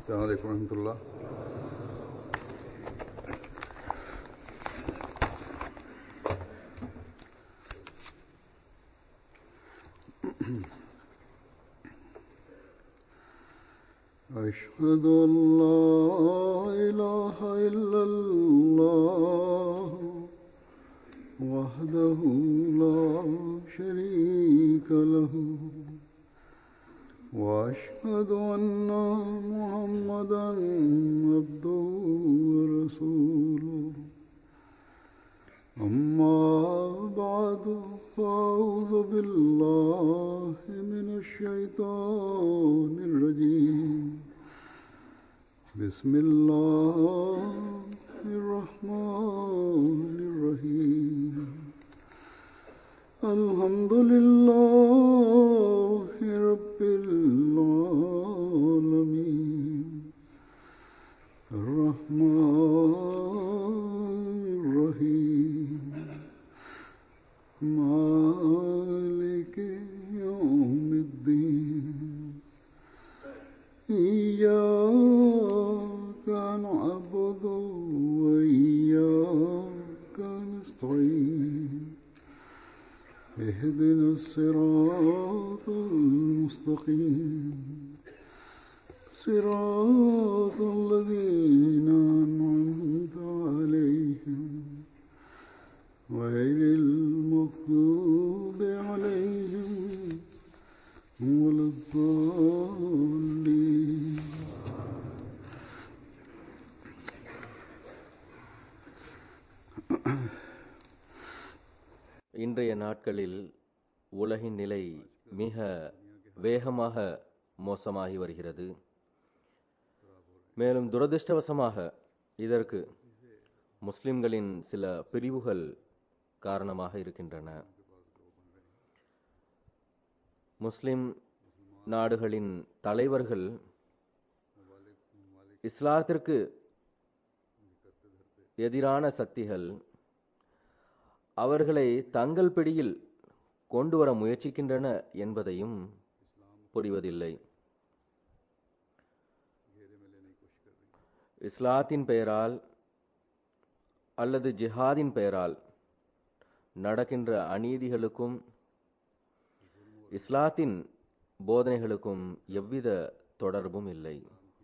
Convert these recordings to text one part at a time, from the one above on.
السلام عليكم ورحمة الله أشهد أن لا إله إلا الله وحده لا شريك له واشهد ان محمدا عبده ورسوله اما بعد فاعوذ بالله من الشيطان الرجيم بسم الله الرحمن الرحيم الحمد لله رب العالمين الرحمن الرحيم مالك يوم الدين إياك نعبد وإياك نستعين اهدنا الصراط المستقيم صراط الذين أنعمت عليهم غير المغضوب عليهم ولا الضالين இன்றைய நாட்களில் உலகின் நிலை மிக வேகமாக மோசமாகி வருகிறது மேலும் துரதிர்ஷ்டவசமாக இதற்கு முஸ்லிம்களின் சில பிரிவுகள் காரணமாக இருக்கின்றன முஸ்லிம் நாடுகளின் தலைவர்கள் இஸ்லாத்திற்கு எதிரான சக்திகள் அவர்களை தங்கள் பிடியில் கொண்டு வர முயற்சிக்கின்றன என்பதையும் புரிவதில்லை இஸ்லாத்தின் பெயரால் அல்லது ஜிஹாதின் பெயரால் நடக்கின்ற அநீதிகளுக்கும் இஸ்லாத்தின் போதனைகளுக்கும் எவ்வித தொடர்பும் இல்லை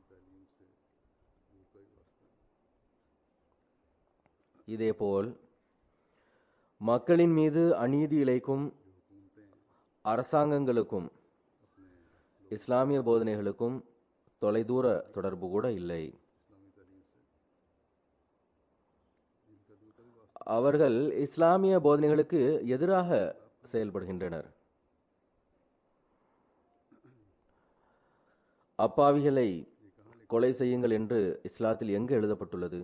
இதேபோல் மக்களின் மீது அநீதி இழைக்கும் அரசாங்கங்களுக்கும் இஸ்லாமிய போதனைகளுக்கும் தொலைதூர தொடர்பு கூட இல்லை அவர்கள் இஸ்லாமிய போதனைகளுக்கு எதிராக செயல்படுகின்றனர் அப்பாவிகளை கொலை செய்யுங்கள் என்று இஸ்லாத்தில் எங்கு எழுதப்பட்டுள்ளது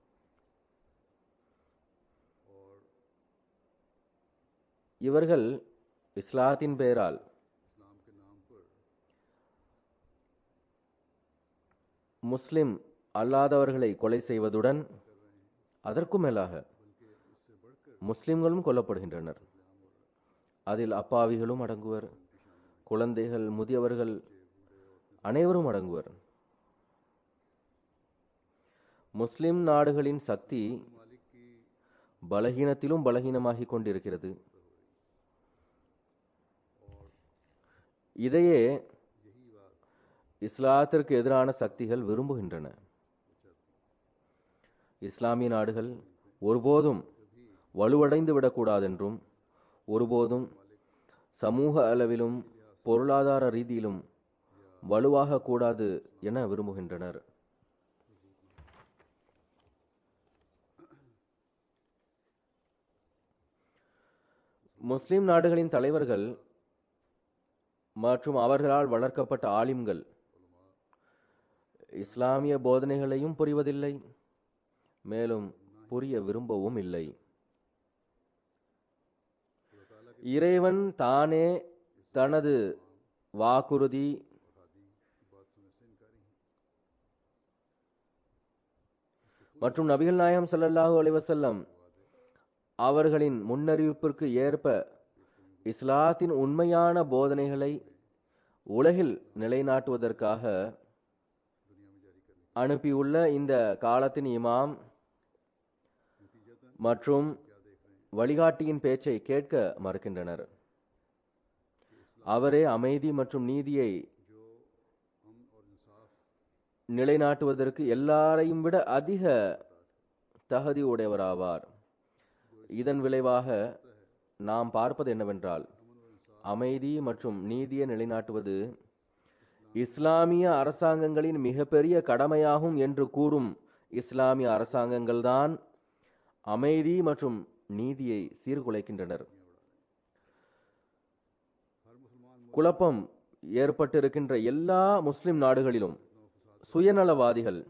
இவர்கள் இஸ்லாத்தின் பெயரால் முஸ்லிம் அல்லாதவர்களை கொலை செய்வதுடன் அதற்கும் மேலாக முஸ்லிம்களும் கொல்லப்படுகின்றனர் அதில் அப்பாவிகளும் அடங்குவர் குழந்தைகள் முதியவர்கள் அனைவரும் அடங்குவர் முஸ்லிம் நாடுகளின் சக்தி பலகீனத்திலும் பலகீனமாகிக் கொண்டிருக்கிறது இதையே இஸ்லாத்திற்கு எதிரான சக்திகள் விரும்புகின்றன இஸ்லாமிய நாடுகள் ஒருபோதும் வலுவடைந்து விடக்கூடாதென்றும் ஒருபோதும் சமூக அளவிலும் பொருளாதார ரீதியிலும் வலுவாக கூடாது என விரும்புகின்றனர் முஸ்லிம் நாடுகளின் தலைவர்கள் மற்றும் அவர்களால் வளர்க்கப்பட்ட ஆலிம்கள் இஸ்லாமிய போதனைகளையும் புரிவதில்லை மேலும் புரிய விரும்பவும் இல்லை இறைவன் தானே தனது வாக்குறுதி மற்றும் நபிகள் நாயகம் ஸல்லல்லாஹு அலைஹி வஸல்லம் அவர்களின் முன்னறிவிப்பிற்கு ஏற்ப இஸ்லாத்தின் உண்மையான போதனைகளை உலகில் நிலைநாட்டுவதற்காக அனுப்பியுள்ள இந்த காலத்தின் இமாம் மற்றும் வழிகாட்டியின் பேச்சை கேட்க மறுக்கின்றனர் அவரே அமைதி மற்றும் நீதியை நிலைநாட்டுவதற்கு எல்லாரையும் விட அதிக தகுதி உடையவராவார் இதன் விளைவாக நாம் பார்ப்பது என்னவென்றால் அமைதி மற்றும் நீதியை நிலைநாட்டுவது இஸ்லாமிய அரசாங்கங்களின் மிகப்பெரிய கடமையாகும் என்று கூறும் இஸ்லாமிய அரசாங்கங்கள்தான் அமைதி மற்றும் நீதியை சீர்குலைக்கின்றனர் குழப்பம் ஏற்பட்டிருக்கின்ற எல்லா முஸ்லிம் நாடுகளிலும் சுயநலவாதிகள்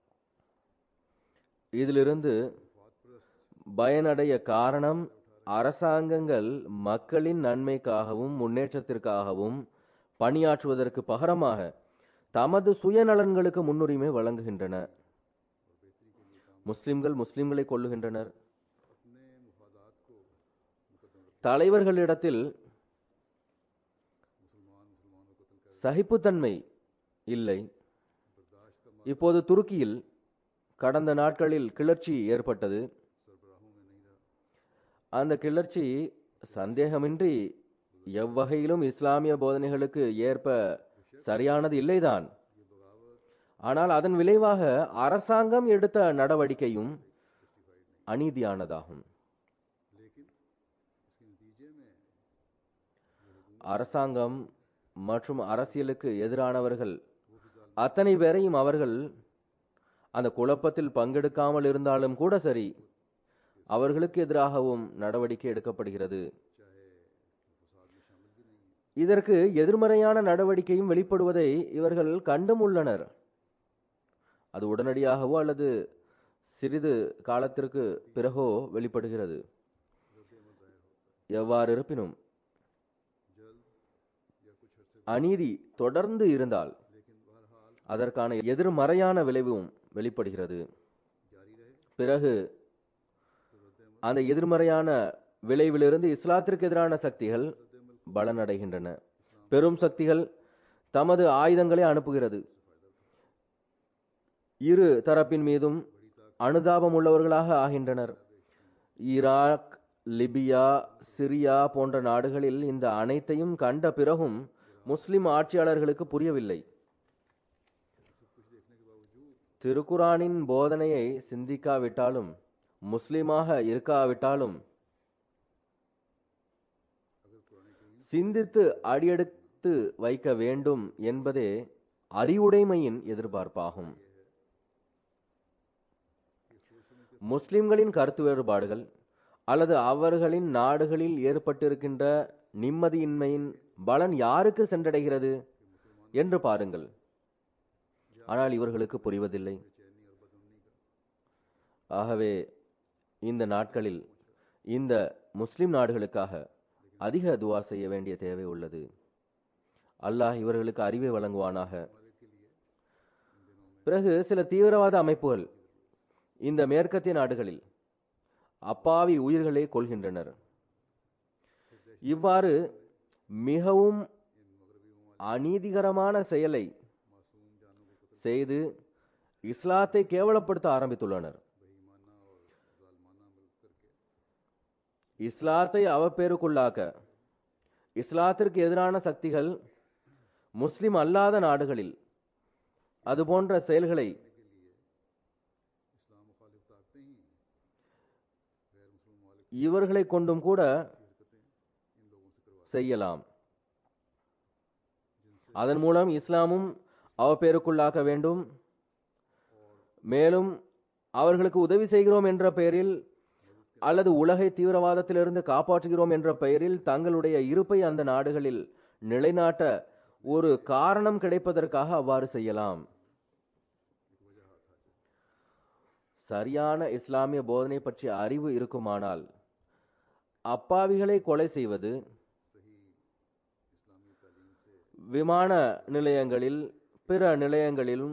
இதிலிருந்து பயனடைய காரணம் அரசாங்கங்கள் மக்களின் நன்மைக்காகவும் முன்னேற்றத்திற்காகவும் பணியாற்றுவதற்கு பகரமாக தமது சுயநலன்களுக்கு முன்னுரிமை வழங்குகின்றன முஸ்லிம்கள் முஸ்லிம்களை கொள்ளுகின்றனர் தலைவர்களிடத்தில் சகிப்புத்தன்மை இல்லை இப்போது துருக்கியில் கடந்த நாட்களில் கிளர்ச்சி ஏற்பட்டது அந்த கிளர்ச்சி சந்தேகமின்றி எவ்வகையிலும் இஸ்லாமிய போதனைகளுக்கு ஏற்ப சரியானது இல்லைதான் ஆனால் அதன் விளைவாக அரசாங்கம் எடுத்த நடவடிக்கையும் அநீதியானதாகும் அரசாங்கம் மற்றும் அரசியலுக்கு எதிரானவர்கள் அத்தனை பேரையும் அவர்கள் அந்த குழப்பத்தில் பங்கெடுக்காமல் இருந்தாலும் கூட சரி அவர்களுக்கு எதிராகவும் நடவடிக்கை எடுக்கப்படுகிறது இதற்கு எதிர்மறையான நடவடிக்கையும் வெளிப்படுவதை இவர்கள் கண்டும் உள்ளனர் அது உடனடியாகவோ அல்லது சிறிது காலத்திற்கு பிறகோ வெளிப்படுகிறது எவ்வாறு இருப்பினும் அநீதி தொடர்ந்து இருந்தால் அதற்கான எதிர்மறையான விளைவும் வெளிப்படுகிறது பிறகு அந்த எதிர்மறையான விளைவிலிருந்து இஸ்லாத்திற்கு எதிரான சக்திகள் பலனடைகின்றன பெரும் சக்திகள் தமது ஆயுதங்களை அனுப்புகிறது இரு தரப்பின் மீதும் அனுதாபம் உள்ளவர்களாக ஆகின்றனர் ஈராக் லிபியா சிரியா போன்ற நாடுகளில் இந்த அனைத்தையும் கண்ட பிறகும் முஸ்லிம் ஆட்சியாளர்களுக்கு புரியவில்லை திருக்குரானின் போதனையை சிந்திக்காவிட்டாலும் முஸ்லிமாக இருக்காவிட்டாலும் சிந்தித்து அடியெடுத்து வைக்க வேண்டும் என்பதே அறிவுடைமையின் எதிர்பார்ப்பாகும் முஸ்லிம்களின் கருத்து வேறுபாடுகள் அல்லது அவர்களின் நாடுகளில் ஏற்பட்டிருக்கின்ற நிம்மதியின்மையின் பலன் யாருக்கு சென்றடைகிறது என்று பாருங்கள் ஆனால் இவர்களுக்கு புரிவதில்லை ஆகவே இந்த நாட்களில் இந்த முஸ்லிம் நாடுகளுக்காக அதிக துவா செய்ய வேண்டிய தேவை உள்ளது அல்லாஹ் இவர்களுக்கு அறிவை வழங்குவானாக பிறகு சில தீவிரவாத அமைப்புகள் இந்த மேற்கத்திய நாடுகளில் அப்பாவி உயிர்களை கொள்கின்றனர் இவ்வாறு மிகவும் அநீதிகரமான செயலை செய்து இஸ்லாத்தை கேவலப்படுத்த ஆரம்பித்துள்ளனர் இஸ்லாத்தை அவப்பேருக்குள்ளாக்க இஸ்லாத்திற்கு எதிரான சக்திகள் முஸ்லிம் அல்லாத நாடுகளில் அதுபோன்ற செயல்களை இவர்களை கொண்டும் கூட செய்யலாம் அதன் மூலம் இஸ்லாமும் அவப்பேருக்குள்ளாக்க வேண்டும் மேலும் அவர்களுக்கு உதவி செய்கிறோம் என்ற பெயரில் அல்லது உலகை தீவிரவாதத்திலிருந்து காப்பாற்றுகிறோம் என்ற பெயரில் தங்களுடைய இருப்பை அந்த நாடுகளில் நிலைநாட்ட ஒரு காரணம் கிடைப்பதற்காக அவ்வாறு செய்யலாம் சரியான இஸ்லாமிய போதனை பற்றிய அறிவு இருக்குமானால் அப்பாவிகளை கொலை செய்வது விமான நிலையங்களில் பிற நிலையங்களிலும்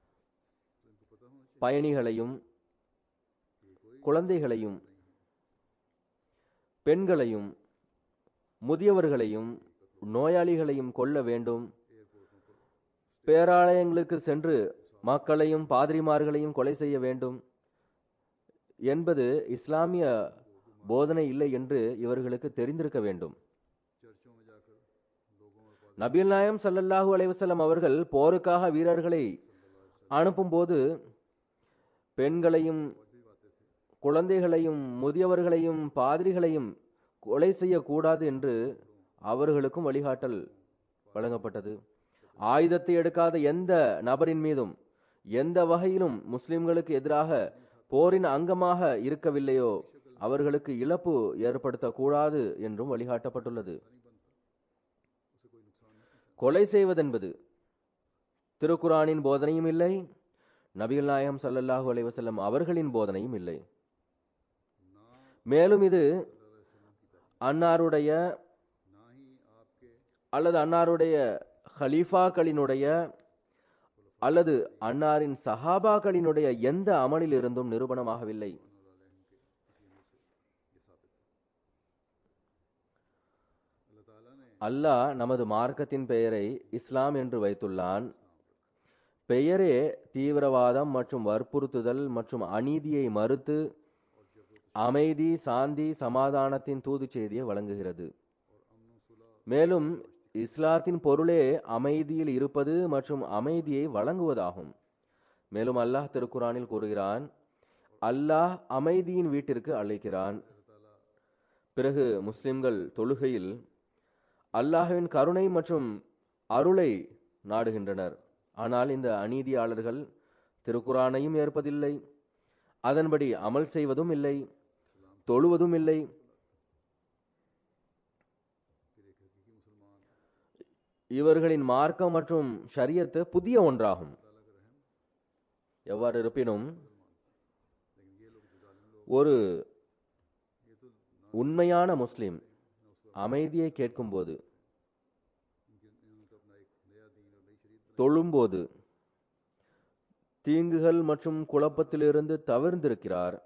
பயணிகளையும் குழந்தைகளையும் பெண்களையும் முதியவர்களையும் நோயாளிகளையும் கொல்ல வேண்டும் பேராலயங்களுக்கு சென்று மக்களையும் பாதிரிமார்களையும் கொலை செய்ய வேண்டும் என்பது இஸ்லாமிய போதனை இல்லை என்று இவர்களுக்கு தெரிந்திருக்க வேண்டும் चर्चों में जाकर लोगों और पादरियों நபிகள் நாயம் ஸல்லல்லாஹு அலைஹி வஸல்லம் அவர்கள் போருக்காக வீரர்களை அனுப்பும்போது பெண்களையும் குழந்தைகளையும் முதியவர்களையும் பாதிரிகளையும் கொலை செய்யக்கூடாது என்று அவர்களுக்கும் வழிகாட்டல் வழங்கப்பட்டது ஆயுதத்தை எடுக்காத எந்த நபரின் மீதும் எந்த வகையிலும் முஸ்லிம்களுக்கு எதிராக போரின் அங்கமாக இருக்கவில்லையோ அவர்களுக்கு இழப்பு ஏற்படுத்தக்கூடாது என்றும் வழிகாட்டப்பட்டுள்ளது கொலை செய்வதென்பது திருக்குரானின் போதனையும் இல்லை நபிகள் நாயகம் ஸல்லல்லாஹு அலைஹி வஸல்லம் அவர்களின் போதனையும் இல்லை மேலும் இது அன்னாருடைய ना ही आपके அல்லது அன்னாருடைய ஹலீஃபாக்களினுடைய அல்லது அன்னாரின் சஹாபாக்களினுடைய எந்த அமலில் இருந்தும் நிரூபணமாகவில்லை अल्लाह ताला ने அல்லாஹ் நமது மார்க்கத்தின் பெயரை இஸ்லாம் என்று வைத்துள்ளான் பெயரே தீவிரவாதம் மற்றும் வற்புறுத்துதல் மற்றும் அநீதியை மறுத்து அமைதி சாந்தி சமாதானத்தின் தூது செய்தியை வழங்குகிறது மேலும் இஸ்லாத்தின் பொருளே அமைதியில் இருப்பது மற்றும் அமைதியை வழங்குவதாகும் மேலும் அல்லாஹ் திருக்குரானில் கூறுகிறான் அல்லாஹ் அமைதியின் வீட்டிற்கு அழைக்கிறான் பிறகு முஸ்லிம்கள் தொழுகையில் அல்லாஹ்வின் கருணை மற்றும் அருளை நாடுகின்றனர் ஆனால் இந்த அநீதியாளர்கள் திருக்குரானையும் ஏற்பதில்லை அதன்படி அமல் செய்வதும் இல்லை தொழுவதும் இல்லை இவர்களின் மார்க்கம் மற்றும் ஷரியத்து புதிய ஒன்றாகும் எவ்வாறு இருப்பினும் ஒரு உண்மையான முஸ்லிம் அமைதியை கேட்கும்போது தொழும்போது தீங்குகள் மற்றும் குழப்பத்திலிருந்து தவிர்ந்திருக்கிறார்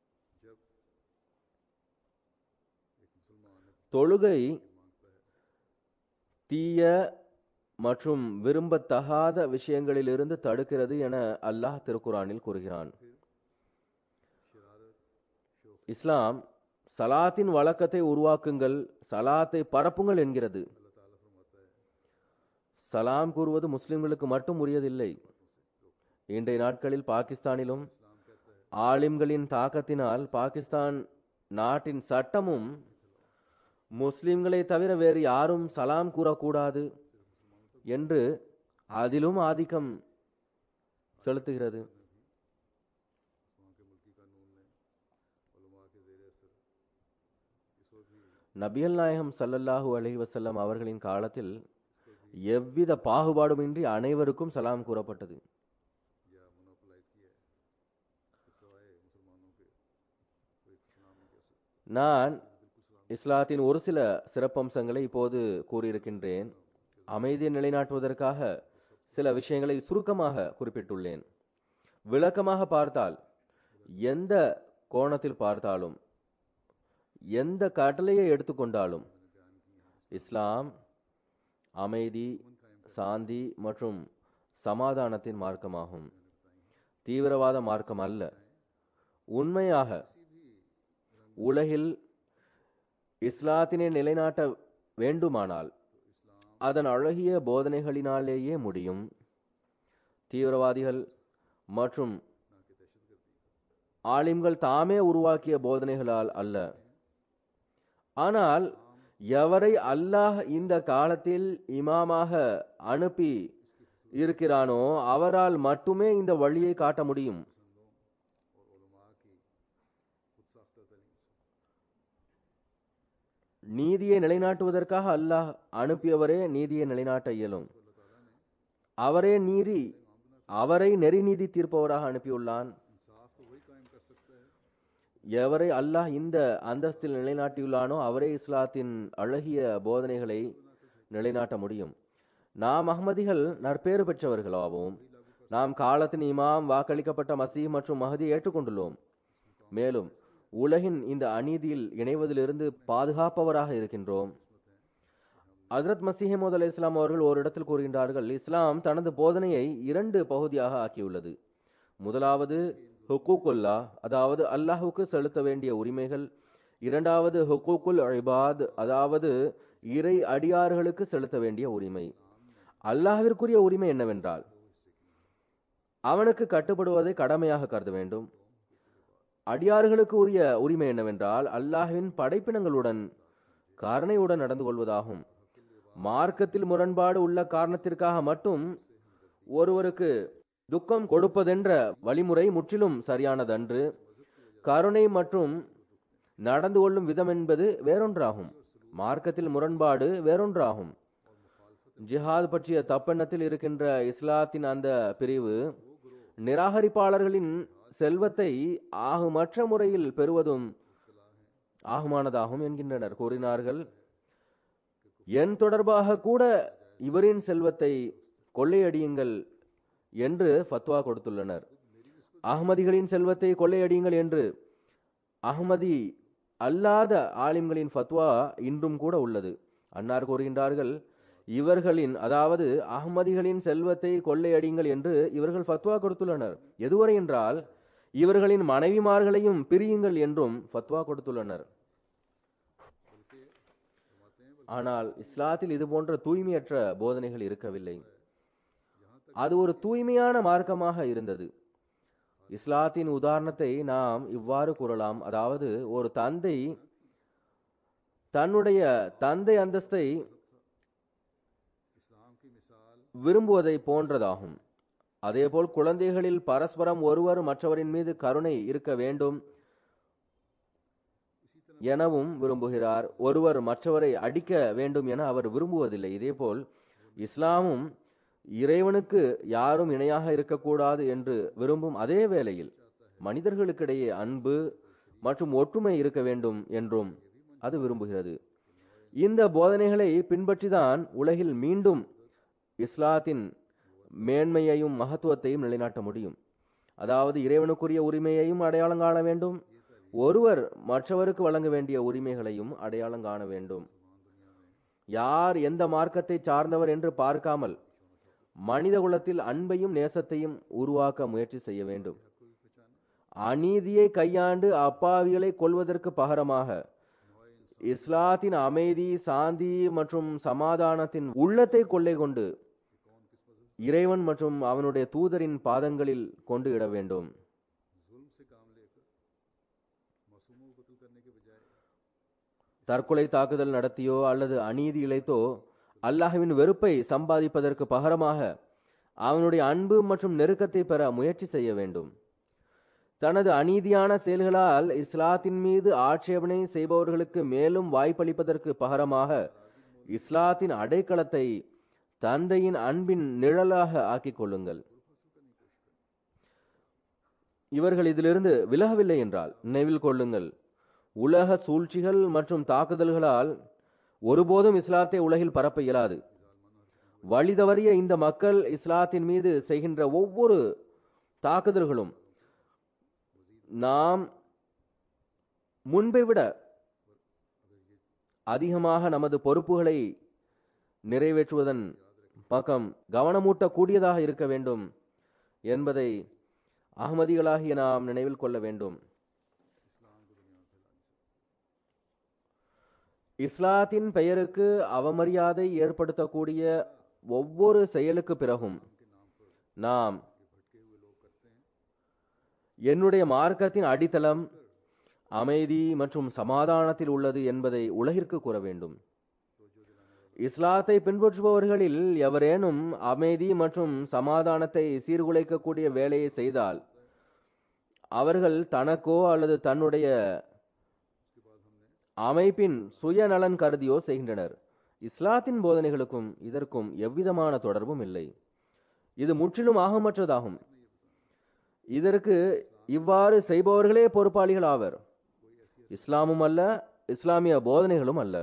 தொழுகை தீய மற்றும் விரும்பத்தகாத விஷயங்களிலிருந்து தடுக்கிறது என அல்லாஹ் திருக்குரானில் கூறுகிறான் இஸ்லாம் சலாத்தின் வழக்கத்தை உருவாக்குங்கள் சலாத்தை பரப்புங்கள் என்கிறது சலாம் கூறுவது முஸ்லிம்களுக்கு மட்டும் உரியதில்லை இன்றைய நாட்களில் பாகிஸ்தானிலும் ஆலிம்களின் தாக்கத்தினால் பாகிஸ்தான் நாட்டின் சட்டமும் முஸ்லிம்களை தவிர வேறு யாரும் சலாம் கூறக்கூடாது என்று அதிலும் ஆதிக்கம் செலுத்துகிறது நபிகள் நாயகம் ஸல்லல்லாஹு அலைஹி வஸல்லம் அவர்களின் காலத்தில் எவ்வித பாகுபாடுமின்றி அனைவருக்கும் சலாம் கூறப்பட்டது या मोनोपोलाइज किया है तो सवाए मुसलमानों के कोई सलाम नहीं कह सकता நான் இஸ்லாத்தின் ஒரு சில சிறப்பம்சங்களை இப்போது கூறியிருக்கின்றேன் அமைதியை நிலைநாட்டுவதற்காக சில விஷயங்களை சுருக்கமாக குறிப்பிட்டுள்ளேன் விளக்கமாக பார்த்தால் எந்த கோணத்தில் பார்த்தாலும் எந்த கட்டளையை எடுத்துக்கொண்டாலும் இஸ்லாம் அமைதி சாந்தி மற்றும் சமாதானத்தின் மார்க்கமாகும் தீவிரவாத மார்க்கம் அல்ல உண்மையாக உலகில் இஸ்லாத்தினை நிலைநாட்ட வேண்டுமானால் அதன் அழகிய போதனைகளினாலேயே முடியும் தீவிரவாதிகள் மற்றும் ஆலிம்கள் தாமே உருவாக்கிய போதனைகளால் அல்ல ஆனால் எவரை அல்லாஹ் இந்த காலத்தில் இமாமாக அனுப்பி இருக்கிறானோ அவரால் மட்டுமே இந்த வழியை காட்ட முடியும் நீதியை நிலைநாட்டுவதற்காக அல்லாஹ் அனுப்பியவரே நீதியை நிலைநாட்ட இயலும் அவரே நீதி அவரை நெறிநீதி தீர்ப்பவராக அனுப்பியுள்ளான் इंसाफ तो वही कायम कर सकता है எவரை அல்லாஹ் இந்த அந்தஸ்தில் நிலைநாட்டியுள்ளானோ அவரே இஸ்லாத்தின் அழகிய போதனைகளை நிலைநாட்ட முடியும் நாம் அஹ்மதிகள் நற்பேறு பெற்றவர்களாவோம் நாம் காலத்தின் இமாம் வாக்களிக்கப்பட்ட மசீஹ் மற்றும் மஹதியை ஏற்றுக்கொண்டுள்ளோம் மேலும் உலகின் இந்த அநீதியில் இணைவதிலிருந்து பாதுகாப்பவராக இருக்கின்றோம் ஹஜரத் மசீஹமோத் அலை இஸ்லாம் அவர்கள் ஓரிடத்தில் கூறுகின்றார்கள் இஸ்லாம் தனது போதனையை இரண்டு பகுதியாக ஆக்கியுள்ளது முதலாவது ஹுக்கூக்குல்லா அதாவது அல்லாஹுக்கு செலுத்த வேண்டிய உரிமைகள் இரண்டாவது ஹுக்கூக்குல் இபாத் அதாவது இறை அடியார்களுக்கு செலுத்த வேண்டிய உரிமை அல்லாஹ்விற்குரிய உரிமை என்னவென்றால் அவனுக்கு கட்டுப்படுவதை கடமையாக கருத வேண்டும் அடியார்களுக்கு உரிய உரிமை என்னவென்றால் அல்லாஹ்வின் படைப்பினங்களுடன் கருணையுடன் நடந்து கொள்வதாகும் மார்க்கத்தில் முரண்பாடு உள்ள காரணத்திற்காக மட்டும் ஒருவருக்கு துக்கம் கொடுப்பதென்ற வழிமுறை முற்றிலும் சரியானதன்று கருணை மற்றும் நடந்து கொள்ளும் விதம் என்பது வேறொன்றாகும் மார்க்கத்தில் முரண்பாடு வேறொன்றாகும் ஜிஹாத் பற்றிய தப்பெண்ணத்தில் இருக்கின்ற இஸ்லாத்தின் அந்த பிரிவு நிராகரிப்பாளர்களின் செல்வத்தை ஆகுமற்ற முறையில் பெறுவதும் ஆகுமானதாகும் என்கின்றனர் கூறினார்கள் என் தொடர்பாக கூட இவரின் செல்வத்தை கொள்ளையடியுங்கள் என்று ஃபத்வா கொடுத்துள்ளனர் அகமதிகளின் செல்வத்தை கொள்ளையடியுங்கள் என்று அகமதி அல்லாத ஆலிம்களின் ஃபத்வா இன்றும் கூட உள்ளது அன்னார் கூறுகின்றார்கள் இவர்களின் அதாவது அகமதிகளின் செல்வத்தை கொள்ளையடியுங்கள் என்று இவர்கள் ஃபத்வா கொடுத்துள்ளனர் எதுவரை என்றால் இவர்களின் மனைவிமார்களையும் பிரியுங்கள் என்றும் ஃபத்வா கொடுத்துள்ளனர் ஆனால் இஸ்லாத்தில் இது போன்ற தூய்மையற்ற போதனைகள் இருக்கவில்லை அது ஒரு தூய்மையான மார்க்கமாக இருந்தது இஸ்லாத்தின் உதாரணத்தை நாம் இவ்வாறு கூறலாம் அதாவது ஒரு தந்தை தன்னுடைய தந்தை அந்தஸ்தை इस्लाम की मिसाल விரும்புவதை போன்றதாகும் அதேபோல் குழந்தைகளில் பரஸ்பரம் ஒருவர் மற்றவரின் மீது கருணை இருக்க வேண்டும் எனவும் விரும்புகிறார் ஒருவர் மற்றவரை அடிக்க வேண்டும் என அவர் விரும்புவதில்லை இதேபோல் இஸ்லாமும் இறைவனுக்கு யாரும் இணையாக இருக்கக்கூடாது என்று விரும்பும் அதே வேளையில் மனிதர்களுக்கிடையே அன்பு மற்றும் ஒற்றுமை இருக்க வேண்டும் என்றும் அது விரும்புகிறது இந்த போதனைகளை பின்பற்றிதான் உலகில் மீண்டும் இஸ்லாத்தின் மேன்மையையும் மகத்துவத்தையும் நிலைநாட்ட முடியும் அதாவது இறைவனுக்குரிய உரிமையையும் அடையாளம் காண வேண்டும் ஒருவர் மற்றவருக்கு வழங்க வேண்டிய உரிமைகளையும் அடையாளம் காண வேண்டும் யார் எந்த மார்க்கத்தை சார்ந்தவர் என்று பார்க்காமல் மனித குலத்தில் அன்பையும் நேசத்தையும் உருவாக்க முயற்சி செய்ய வேண்டும் அநீதியை கையாண்டு அப்பாவிகளை கொள்வதற்கு பகரமாக இஸ்லாத்தின் அமைதி சாந்தி மற்றும் சமாதானத்தின் உள்ளத்தை கொள்ளை கொண்டு இறைவன் மற்றும் அவனுடைய தூதரின் பாதங்களில் கொண்டு இட வேண்டும் जुल्म से काम लेकर मासूमों को कत्ल करने के बजाय தற்கொலை தாக்குதல் நடத்தியோ அல்லது அநீதி இழைத்தோ அல்லாஹ்வின் வெறுப்பை சம்பாதிப்பதற்கு பகரமாக அவனுடைய அன்பு மற்றும் நெருக்கத்தை பெற முயற்சி செய்ய வேண்டும் தனது அநீதியான செயல்களால் இஸ்லாத்தின் மீது ஆட்சேபனை செய்பவர்களுக்கு மேலும் வாய்ப்பளிப்பதற்கு பகரமாக இஸ்லாத்தின் அடைக்கலத்தை தந்தையின் அன்பின் நிழலாக ஆக்கிக் கொள்ளுங்கள் இவர்கள் இதிலிருந்து விலகவில்லை என்றால் நினைவில் கொள்ளுங்கள் உலக சூழ்ச்சிகள் மற்றும் தாக்குதல்களால் ஒருபோதும் இஸ்லாத்தை உலகில் பரப்ப இயலாது வழி தவறிய இந்த மக்கள் இஸ்லாத்தின் மீது செய்கின்ற ஒவ்வொரு தாக்குதல்களும் நாம் முன்பை விட அதிகமாக நமது பொறுப்புகளை நிறைவேற்றுவதன் பக்கம் கவனமூட்டக்கூடியதாக இருக்க வேண்டும் என்பதை அகமதிகளாகிய நாம் நினைவில் கொள்ள வேண்டும் இஸ்லாத்தின் பெயருக்கு அவமரியாதை ஏற்படுத்தக்கூடிய ஒவ்வொரு செயலுக்கு பிறகும் நாம் என்னுடைய மார்க்கத்தின் அடித்தளம் அமைதி மற்றும் சமாதானத்தில் உள்ளது என்பதை உலகிற்கு கூற வேண்டும் இஸ்லாத்தை பின்பற்றுபவர்களில் எவரேனும் அமைதி மற்றும் சமாதானத்தை சீர்குலைக்கக்கூடிய வேலையை செய்தால் அவர்கள் தனக்கோ அல்லது தன்னுடைய அமைப்பின் சுயநலன் கருதியோ செய்கின்றனர் இஸ்லாத்தின் போதனைகளுக்கும் இதற்கும் எவ்விதமான தொடர்பும் இல்லை இது முற்றிலும் ஆகமற்றதாகும் இதற்கு இவ்வாறு செய்பவர்களே பொறுப்பாளிகள் ஆவர் இஸ்லாமும் அல்ல இஸ்லாமிய போதனைகளும் அல்ல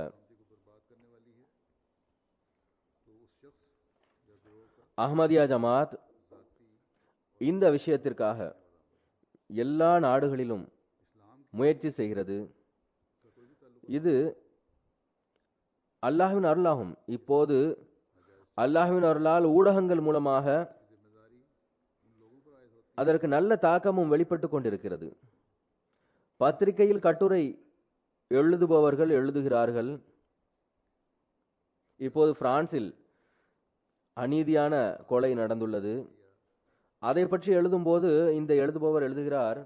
அஹ்மதியா ஜமாத் இந்த விஷயத்திற்காக எல்லா நாடுகளிலும் முயற்சி செய்கிறது இது அல்லாஹ்வின் அருளாகும் இப்போது அல்லாஹ்வின் அருளால் ஊடகங்கள் மூலமாக அதற்கு நல்ல தாக்கமும் வெளிப்பட்டு கொண்டிருக்கிறது பத்திரிகையில் கட்டுரை எழுதுபவர்கள் எழுதுகிறார்கள் இப்போது பிரான்சில் அநீதியான கொலை நடந்துள்ளது அதை பற்றி எழுதும்போது இந்த எழுதுபவர் எழுதுகிறார்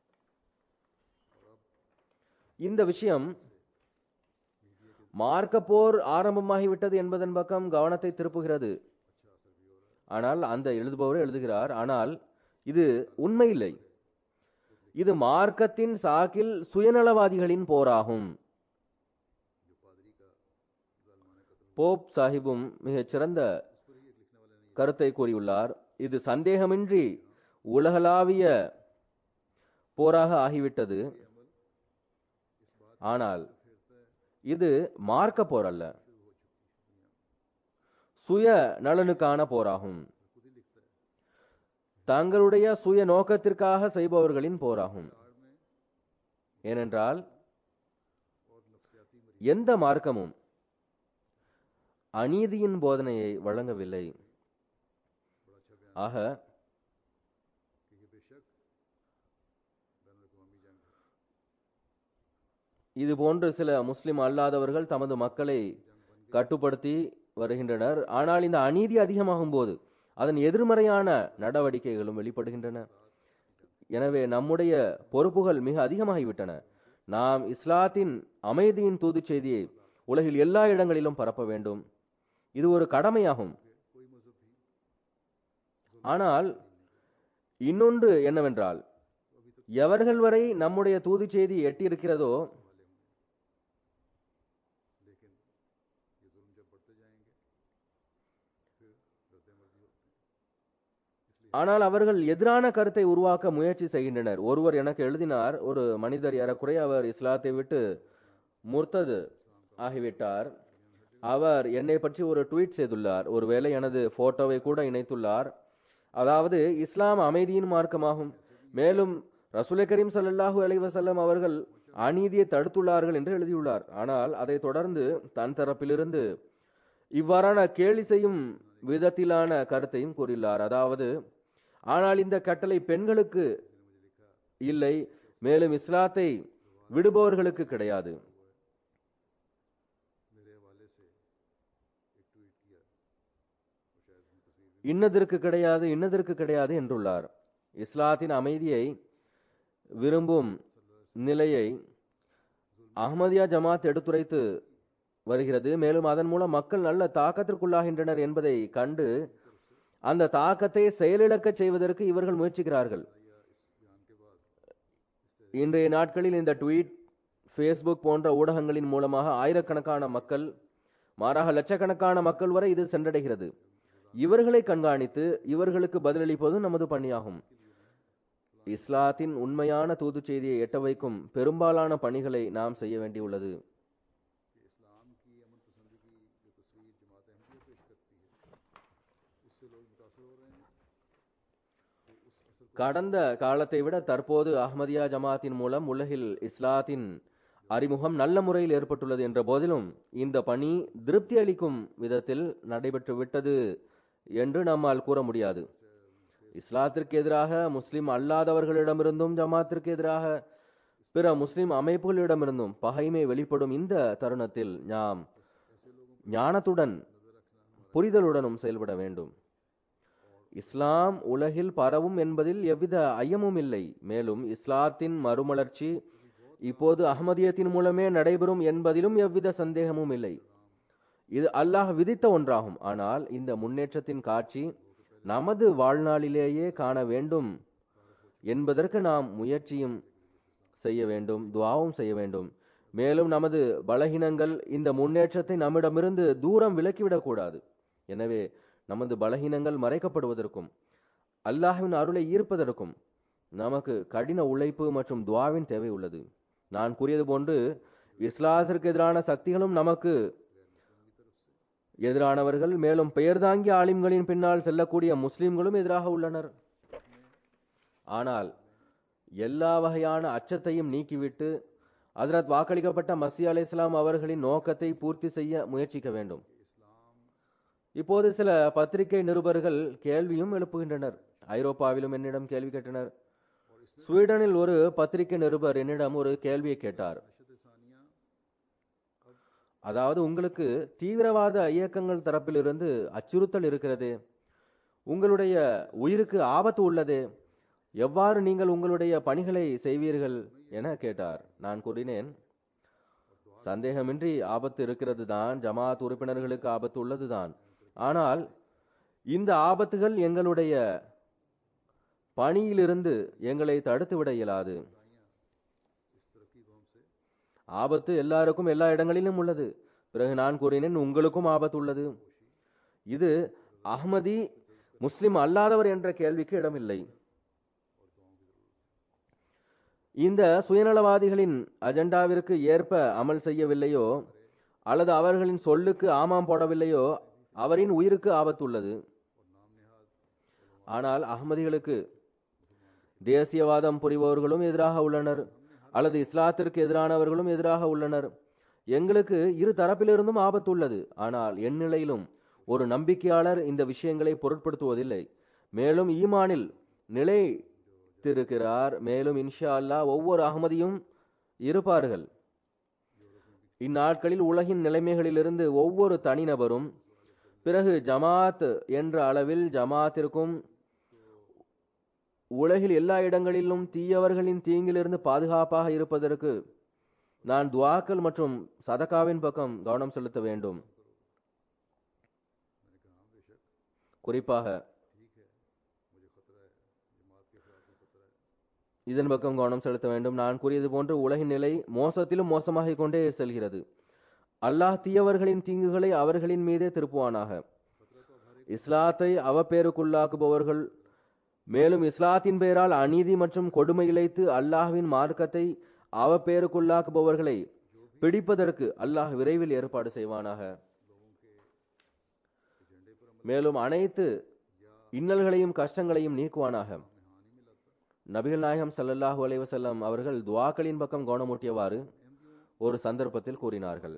இந்த விஷயம் மார்க்க போர் ஆரம்பமாகிவிட்டது என்பதன் பக்கம் கவனத்தை திருப்புகிறது ஆனால் அந்த எழுதுபவர் எழுதுகிறார் ஆனால் இது உண்மையில்லை இது மார்க்கத்தின் சாக்கில் சுயநலவாதிகளின் போராகும் போப் சாஹிபும் மிகச் சிறந்த கருத்தை கூறியுள்ளார் இது சந்தேகமின்றி உலகளாவிய போராக ஆகிவிட்டது ஆனால் இது மார்க்க போர் அல்ல சுய நலனுக்கான போராகும் தங்களுடைய சுய நோக்கத்திற்காக செய்பவர்களின் போராகும் ஏனென்றால் எந்த மார்க்கமும் அநீதியின் போதனையை வழங்கவில்லை ஆக இது போன்று சில முஸ்லிம் அல்லாதவர்கள் தமது மக்களை கட்டுப்படுத்தி வருகின்றனர் ஆனால் இந்த அநீதி அதிகமாகும் போது அதன் எதிர்மறையான நடவடிக்கைகளும் வெளிப்படுகின்றன எனவே நம்முடைய பொறுப்புகள் மிக அதிகமாகிவிட்டன நாம் இஸ்லாத்தின் அமைதியின் தூது செய்தியை உலகில் எல்லா இடங்களிலும் பரப்ப வேண்டும் இது ஒரு கடமையாகும் ஆனால் இன்னொன்று என்னவென்றால் எவர்கள் வரை நம்முடைய தூது செய்தி எட்டியிருக்கிறதோ ஆனால் அவர்கள் எதிரான கருத்தை உருவாக்க முயற்சி செய்கின்றனர் ஒருவர் எனக்கு எழுதினார் ஒரு மனிதர் ஏறக்குறைய அவர் இஸ்லாத்தை விட்டு முர்த்தது ஆகிவிட்டார் அவர் என்னை பற்றி ஒரு ட்வீட் செய்துள்ளார் ஒருவேளை எனது போட்டோவை கூட இணைத்துள்ளார் அதாவது இஸ்லாம் அமைதியின் மார்க்கமாகும் மேலும் ரசூலை கரீம் ஸல்லல்லாஹு அலைஹி வஸல்லம் அவர்கள் அநீதியை தடுத்துள்ளார்கள் என்று எழுதியுள்ளார் ஆனால் அதை தொடர்ந்து தன் தரப்பிலிருந்து இவ்வாறான கேலி செய்யும் விதத்திலான கருத்தையும் கூறியுள்ளார் அதாவது ஆனால் இந்த கட்டளை பெண்களுக்கு இல்லை மேலும் இஸ்லாத்தை விடுபவர்களுக்கு கிடையாது இன்னதற்கு கிடையாது இன்னதற்கு கிடையாது என்றுள்ளார் இஸ்லாத்தின் அமைதியை விரும்பும் நிலையை அஹ்மதியா ஜமாத் எடுத்துரைத்து வருகிறது மேலும் அதன் மூலம் மக்கள் நல்ல தாக்கத்திற்குள்ளாகின்றனர் என்பதை கண்டு அந்த தாக்கத்தை செயலிழக்க செய்வதற்கு இவர்கள் முயற்சிக்கிறார்கள் இன்றைய நாட்களில் இந்த ட்வீட் ஃபேஸ்புக் போன்ற ஊடகங்களின் மூலமாக ஆயிரக்கணக்கான மக்கள் மாறாக லட்சக்கணக்கான மக்கள் வரை இது சென்றடைகிறது இவர்களை கண்காணித்து இவர்களுக்கு பதிலளிப்பதும் நமது பணியாகும் இஸ்லாத்தின் உண்மையான தூது செய்தியை எட்ட வைக்கும் பெரும்பாலான பணிகளை நாம் செய்ய வேண்டியுள்ளது கடந்த காலத்தை விட தற்போது அஹ்மதியா ஜமாத்தின் மூலம் உலகில் இஸ்லாத்தின் அறிமுகம் நல்ல முறையில் ஏற்பட்டுள்ளது என்ற போதிலும் இந்த பணி திருப்தி அளிக்கும் விதத்தில் நடைபெற்று விட்டது என்று நம்மால் கூற முடியாது இஸ்லாத்திற்கு எதிராக முஸ்லிம் அல்லாதவர்களிடமிருந்தும் ஜமாத்திற்கு எதிராக பிற முஸ்லிம் அமைப்புகளிடமிருந்தும் பகைமை வெளிப்படும் இந்த தருணத்தில் நாம் ஞானத்துடன் புரிதலுடனும் செயல்பட வேண்டும் இஸ்லாம் உலகில் பரவும் என்பதில் எவ்வித ஐயமும் இல்லை மேலும் இஸ்லாத்தின் மறுமலர்ச்சி இப்போது அகமதியத்தின் மூலமே நடைபெறும் என்பதிலும் எவ்வித சந்தேகமும் இல்லை இது அல்லாஹ் விதித்த ஒன்றாகும் ஆனால் இந்த முன்னேற்றத்தின் காட்சி நமது வாழ்நாளிலேயே காண வேண்டும் என்பதற்கு நாம் முயற்சியும் செய்ய வேண்டும் துவாவும் செய்ய வேண்டும் மேலும் நமது பலகீனங்கள் இந்த முன்னேற்றத்தை நம்மிடமிருந்து தூரம் விலக்கிவிடக்கூடாது எனவே நமது பலகீனங்கள் மறைக்கப்படுவதற்கும் அல்லாஹ்வின் அருளை ஈர்ப்பதற்கும் நமக்கு கடின உழைப்பு மற்றும் துவாவின் தேவை உள்ளது நான் கூறியது போன்று இஸ்லாத்திற்கு எதிரான சக்திகளும் நமக்கு எதிரானவர்கள் மேலும் பெயர் தாங்கிய ஆலிம்களின் பின்னால் செல்லக்கூடிய முஸ்லிம்களும் எதிராக உள்ளனர் ஆனால் எல்லா வகையான அச்சத்தையும் நீக்கிவிட்டு ஹஜ்ரத் வாக்களிக்கப்பட்ட மசி அலை இஸ்லாம் அவர்களின் நோக்கத்தை பூர்த்தி செய்ய முயற்சிக்க வேண்டும் இப்போது சில பத்திரிகை நிருபர்கள் கேள்வியும் எழுப்புகின்றனர் ஐரோப்பாவிலும் என்னிடம் கேள்வி கேட்டனர் ஸ்வீடனில் ஒரு பத்திரிகை நிருபர் என்னிடம் ஒரு கேள்வியை கேட்டார் அதாவது உங்களுக்கு தீவிரவாத இயக்கங்கள் தரப்பிலிருந்து அச்சுறுத்தல் இருக்கிறது உங்களுடைய உயிருக்கு ஆபத்து உள்ளது எவ்வாறு நீங்கள் உங்களுடைய பணிகளை செய்வீர்கள் என கேட்டார் நான் கூறினேன் சந்தேகமின்றி ஆபத்து இருக்கிறது தான் ஜமாத் உறுப்பினர்களுக்கு ஆபத்து உள்ளதுதான் ஆனால் இந்த ஆபத்துகள் எங்களுடைய பணியிலிருந்து எங்களை தடுத்துவிட இயலாது ஆபத்து எல்லாருக்கும் எல்லா இடங்களிலும் உள்ளது பிறகு நான் கூறினேன் உங்களுக்கும் ஆபத்து உள்ளது இது அஹ்மதி முஸ்லிம் அல்லாதவர் என்ற கேள்விக்கு இடமில்லை இந்த சுயநலவாதிகளின் அஜெண்டாவிற்கு ஏற்ப அமல் செய்யவில்லையோ அல்லது அவர்களின் சொல்லுக்கு ஆமாம் போடவில்லையோ அவரின் உயிருக்கு ஆபத்து உள்ளது ஆனால் அகமதிகளுக்கு தேசியவாதம் புரிபவர்களும் எதிராக உள்ளனர் அல்லது இஸ்லாத்திற்கு எதிரானவர்களும் எதிராக உள்ளனர் எங்களுக்கு இரு தரப்பிலிருந்தும் ஆபத்து உள்ளது ஆனால் என் நிலையிலும் ஒரு நம்பிக்கையாளர் இந்த விஷயங்களை பொருட்படுத்துவதில்லை மேலும் ஈமானில் நிலைத்திருக்கிறார் மேலும் இன்ஷா அல்லாஹ் ஒவ்வொரு அகமதியும் இருப்பார்கள் இந்நாட்களில் உலகின் நிலைமைகளிலிருந்து ஒவ்வொரு தனிநபரும் பிறகு ஜமாத் என்ற அளவில் ஜமாத்திற்கும் உலகில் எல்லா இடங்களிலும் தீயவர்களின் தீங்கிலிருந்து பாதுகாப்பாக இருப்பதற்கு நான் துவாக்கள் மற்றும் சதகாவின் பக்கம் கவனம் செலுத்த வேண்டும் குறிப்பாக இதன் பக்கம் கவனம் செலுத்த வேண்டும் நான் கூறியது போன்று உலகின் நிலை மோசத்திலும் மோசமாகிக் கொண்டே செல்கிறது அல்லாஹ் தீயவர்களின் தீங்குகளை அவர்களின் மீதே திருப்புவானாக இஸ்லாத்தை அவப்பேருக்குள்ளாக்குபவர்கள் மேலும் இஸ்லாத்தின் பெயரால் அநீதி மற்றும் கொடுமை இழைத்து அல்லாஹ்வின் மார்க்கத்தை அவப்பேருக்குள்ளாக்குபவர்களை பிடிப்பதற்கு அல்லாஹ் விரைவில் ஏற்பாடு செய்வானாக மேலும் அனைத்து இன்னல்களையும் கஷ்டங்களையும் நீக்குவானாக நபிகள் நாயகம் ஸல்லல்லாஹு அலைஹி வஸல்லம் அவர்கள் துவாக்களின் பக்கம் கவனமூட்டியவாறு ஒரு சந்தர்ப்பத்தில் கூறினார்கள்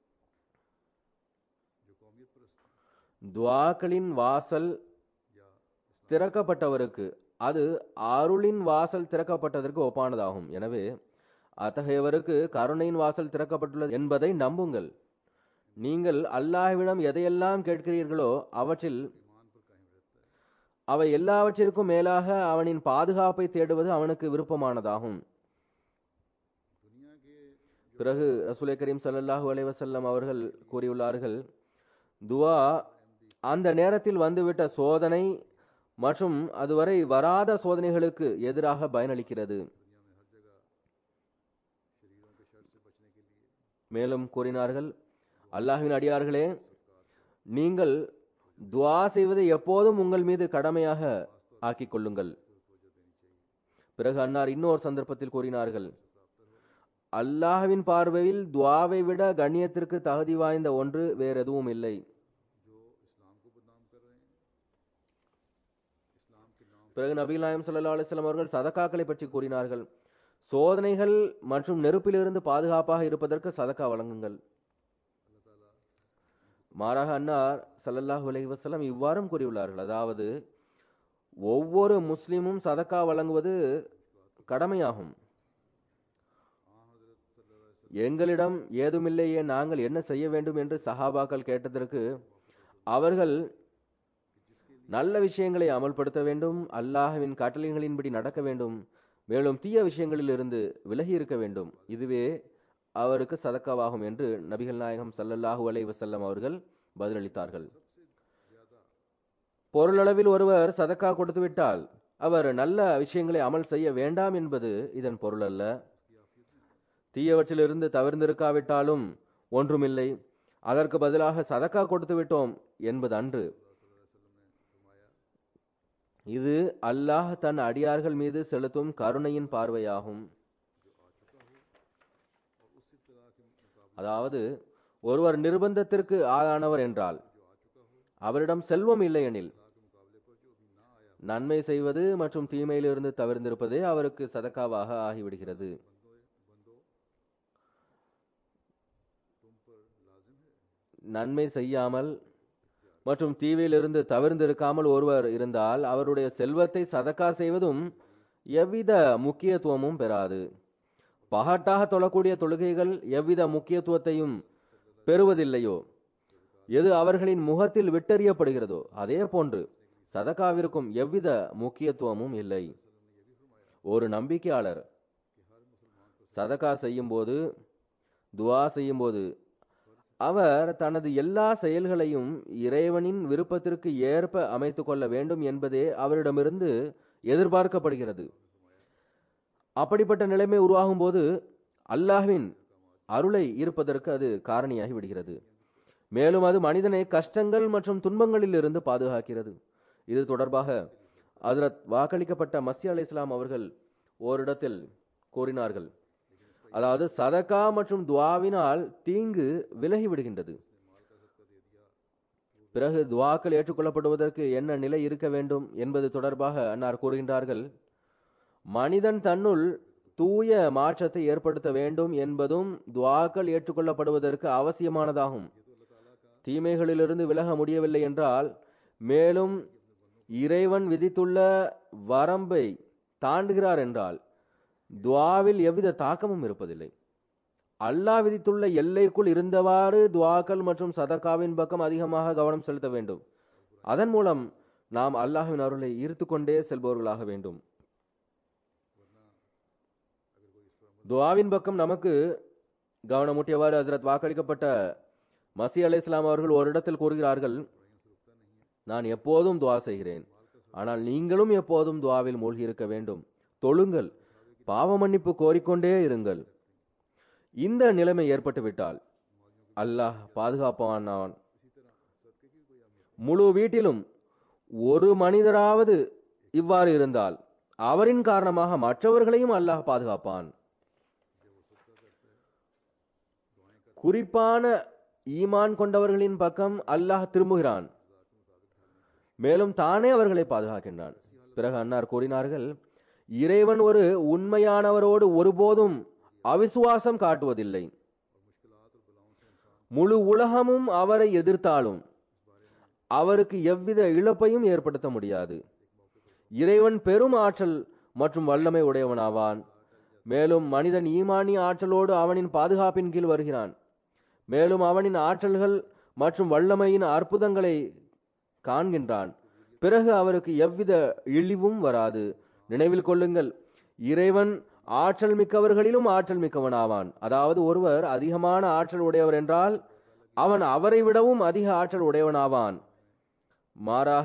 துவாக்களின் வாசல் திறக்கப்பட்டவருக்கு அது அருளின் வாசல் திறக்கப்பட்டதற்கு ஒப்பானதாகும் எனவே அத்தகையவருக்கு கருணையின் வாசல் திறக்கப்பட்டுள்ளது என்பதை நம்புங்கள் நீங்கள் அல்லாஹ்விடம் எதையெல்லாம் கேட்கிறீர்களோ அவற்றில் அவை எல்லாவற்றிற்கும் மேலாக அவனின் பாதுகாப்பை தேடுவது அவனுக்கு விருப்பமானதாகும் பிறகு ரசூலை கரீம் ஸல்லல்லாஹு அலைஹி வஸல்லம் அவர்கள் கூறியுள்ளார்கள் துவா அந்த நேரத்தில் வந்துவிட்ட சோதனை மற்றும் அதுவரை வராத சோதனைகளுக்கு எதிராக பயனளிக்கிறது மேலும் கூறினார்கள் அல்லாஹ்வின் அடியார்களே நீங்கள் துவா செய்வதை எப்போதும் உங்கள் மீது கடமையாக ஆக்கிக் கொள்ளுங்கள் பிறகு அன்னார் இன்னொரு சந்தர்ப்பத்தில் கூறினார்கள் அல்லாஹ்வின் பார்வையில் துவாவை விட கண்ணியத்திற்கு தகுதி வாய்ந்த ஒன்று வேற எதுவும் இல்லை பிறகு நபீல் நாயம் சல்லா அலிஸ்லாம் அவர்கள் சதக்காக்களை பற்றி கூறினார்கள் சோதனைகள் மற்றும் நெருப்பிலிருந்து பாதுகாப்பாக இருப்பதற்கு சதக்கா வழங்குங்கள் மாறாக அன்னார் ஸல்லல்லாஹு அலைஹி வஸல்லம் இவ்வாறும் கூறியுள்ளார்கள் அதாவது ஒவ்வொரு முஸ்லிமும் சதக்கா வழங்குவது கடமையாகும் எங்களிடம் ஏதுமில்லையே நாங்கள் என்ன செய்ய வேண்டும் என்று சஹாபாக்கள் கேட்டதற்கு அவர்கள் நல்ல விஷயங்களை அமல்படுத்த வேண்டும் அல்லாஹ்வின் கட்டளைகளின்படி நடக்க வேண்டும் மேலும் தீய விஷயங்களில் இருந்து விலகி இருக்க வேண்டும் இதுவே அவருக்கு சதக்காவாகும் என்று நபிகள் நாயகம் ஸல்லல்லாஹு அலைஹி வஸல்லம் அவர்கள் பதிலளித்தார்கள் பொருளளவில் ஒருவர் சதக்கா கொடுத்து விட்டால் அவர் நல்ல விஷயங்களை அமல் செய்ய வேண்டாம் என்பது இதன் பொருள் அல்ல தீயவற்றிலிருந்து தவிர்ந்திருக்காவிட்டாலும் ஒன்றுமில்லை அதற்கு பதிலாக சதக்கா கொடுத்து விட்டோம் என்பது அன்று இது அல்லாஹ் தன் அடியார்கள் மீது செலுத்தும் கருணையின் பார்வையாகும் அதாவது ஒருவர் நிர்பந்தத்திற்கு ஆளானவர் என்றால் அவரிடம் செல்வம் இல்லையெனில் நன்மை செய்வது மற்றும் தீமையிலிருந்து தவிர்ந்திருப்பதே அவருக்கு சதக்காவாக ஆகிவிடுகிறது நன்மை செய்யாமல் மற்றும் தீவிலிருந்து தவிர்ந்திருக்காமல் ஒருவர் இருந்தால் அவருடைய செல்வத்தை சதக்கா செய்வதும் எவ்வித முக்கியத்துவமும் பெறாது பகட்டாக தொழக்கூடிய தொழுகைகள் எவ்வித முக்கியத்துவத்தையும் பெறுவதில்லையோ எது அவர்களின் முகத்தில் விட்டறியப்படுகிறதோ அதே போன்று சதகாவிற்கும் எவ்வித முக்கியத்துவமும் இல்லை ஒரு நம்பிக்கையாளர் சதகா செய்யும்போது துவா செய்யும்போது அவர் தனது எல்லா செயல்களையும் இறைவனின் விருப்பத்திற்கு ஏற்ப அமைத்துக் கொள்ள வேண்டும் என்பதே அவரிடமிருந்து எதிர்பார்க்கப்படுகிறது அப்படிப்பட்ட நிலைமை உருவாகும் போது அல்லாஹ்வின் அருளை ஈர்ப்பதற்கு அது காரணியாகி விடுகிறது மேலும் அது மனிதனை கஷ்டங்கள் மற்றும் துன்பங்களில் இருந்து பாதுகாக்கிறது இது தொடர்பாக ஹஜ்ரத் வாக்களிக்கப்பட்ட மசி அலை இஸ்லாம் அவர்கள் ஓரிடத்தில் கூறினார்கள் அதாவது சதகா மற்றும் துவாவினால் தீங்கு விலகி விடுகின்றது பிறகு துவாக்கள் ஏற்றுக்கொள்ளப்படுவதற்கு என்ன நிலை இருக்க வேண்டும் என்பது தொடர்பாக அன்னார் கூறுகின்றார்கள் மனிதன் தன்னுள் தூய மாற்றத்தை ஏற்படுத்த வேண்டும் என்பதும் துவாக்கள் ஏற்றுக்கொள்ளப்படுவதற்கு அவசியமானதாகும் தீமைகளிலிருந்து விலக முடியவில்லை என்றால் மேலும் இறைவன் விதித்துள்ள வரம்பை தாண்டுகிறார் என்றால் துவாவில் எவ்வித தாக்கமும் இருப்பதில்லை அல்லாஹ் விதித்துள்ள எல்லைக்குள் இருந்தவாறு துவாக்கள் மற்றும் சதக்காவின் பக்கம் அதிகமாக கவனம் செலுத்த வேண்டும் அதன் மூலம் நாம் அல்லாஹ்வின் அருளை ஈர்த்து கொண்டே செல்பவர்களாக வேண்டும் துவாவின் பக்கம் நமக்கு கவனமூட்டியவாறு ஹஜரத் வாக்களிக்கப்பட்ட மசி அலை இஸ்லாம் அவர்கள் ஒரு இடத்தில் கூறுகிறார்கள் நான் எப்போதும் துவா செய்கிறேன் ஆனால் நீங்களும் எப்போதும் துவாவில் மூழ்கி இருக்க வேண்டும் தொழுங்கள் பாவ மன்னிப்பு கோரிக்கொண்டே இருங்கள் இந்த நிலைமை ஏற்பட்டுவிட்டால் அல்லாஹ் பாதுகாப்பான் முழு வீட்டிலும் ஒரு மனிதராவது இவ்வாறு இருந்தால் அவரின் காரணமாக மற்றவர்களையும் அல்லாஹ் பாதுகாப்பான் குறிப்பான ஈமான் கொண்டவர்களின் பக்கம் அல்லாஹ் திரும்புகிறான் மேலும் தானே அவர்களை பாதுகாக்கின்றான் பிறகு அன்னார் கூறினார்கள் இறைவன் ஒரு உண்மையானவரோடு ஒருபோதும் அவிசுவாசம் காட்டுவதில்லை முழு உலகமும் அவரை எதிர்த்தாலும் அவருக்கு எவ்வித இழப்பையும் ஏற்படுத்த முடியாது இறைவன் பெரும் ஆற்றல் மற்றும் வல்லமை உடையவனாவான் மேலும் மனிதன் ஈமானி ஆற்றலோடு அவனின் பாதுகாப்பின் கீழ் வருகிறான் மேலும் அவனின் ஆற்றல்கள் மற்றும் வல்லமையின் அற்புதங்களை காண்கின்றான் பிறகு அவருக்கு எவ்வித இழிவும் வராது நினைவில் கொள்ளுங்கள் இறைவன் ஆற்றல் மிக்கவர்களிலும் ஆற்றல் மிக்கவனாவான் அதாவது ஒருவர் அதிகமான ஆற்றல் உடையவர் என்றால் அவன் அவரை விடவும் அதிக ஆற்றல் உடையவனாவான் மாறாக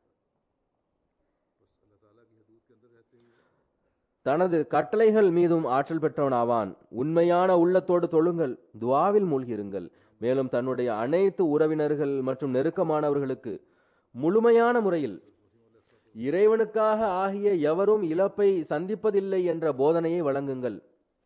தனது கட்டளைகள் மீதும் ஆற்றல் பெற்றவனாவான் உண்மையான உள்ளத்தோடு தொழுங்கள் துவாவில் மூழ்கிருங்கள் மேலும் தன்னுடைய அனைத்து உறவினர்கள் மற்றும் நெருக்கமானவர்களுக்கு முழுமையான முறையில் இறைவனுக்காக ஆகிய எவரும் இழப்பை சந்திப்பதில்லை என்ற போதனையை வழங்குங்கள்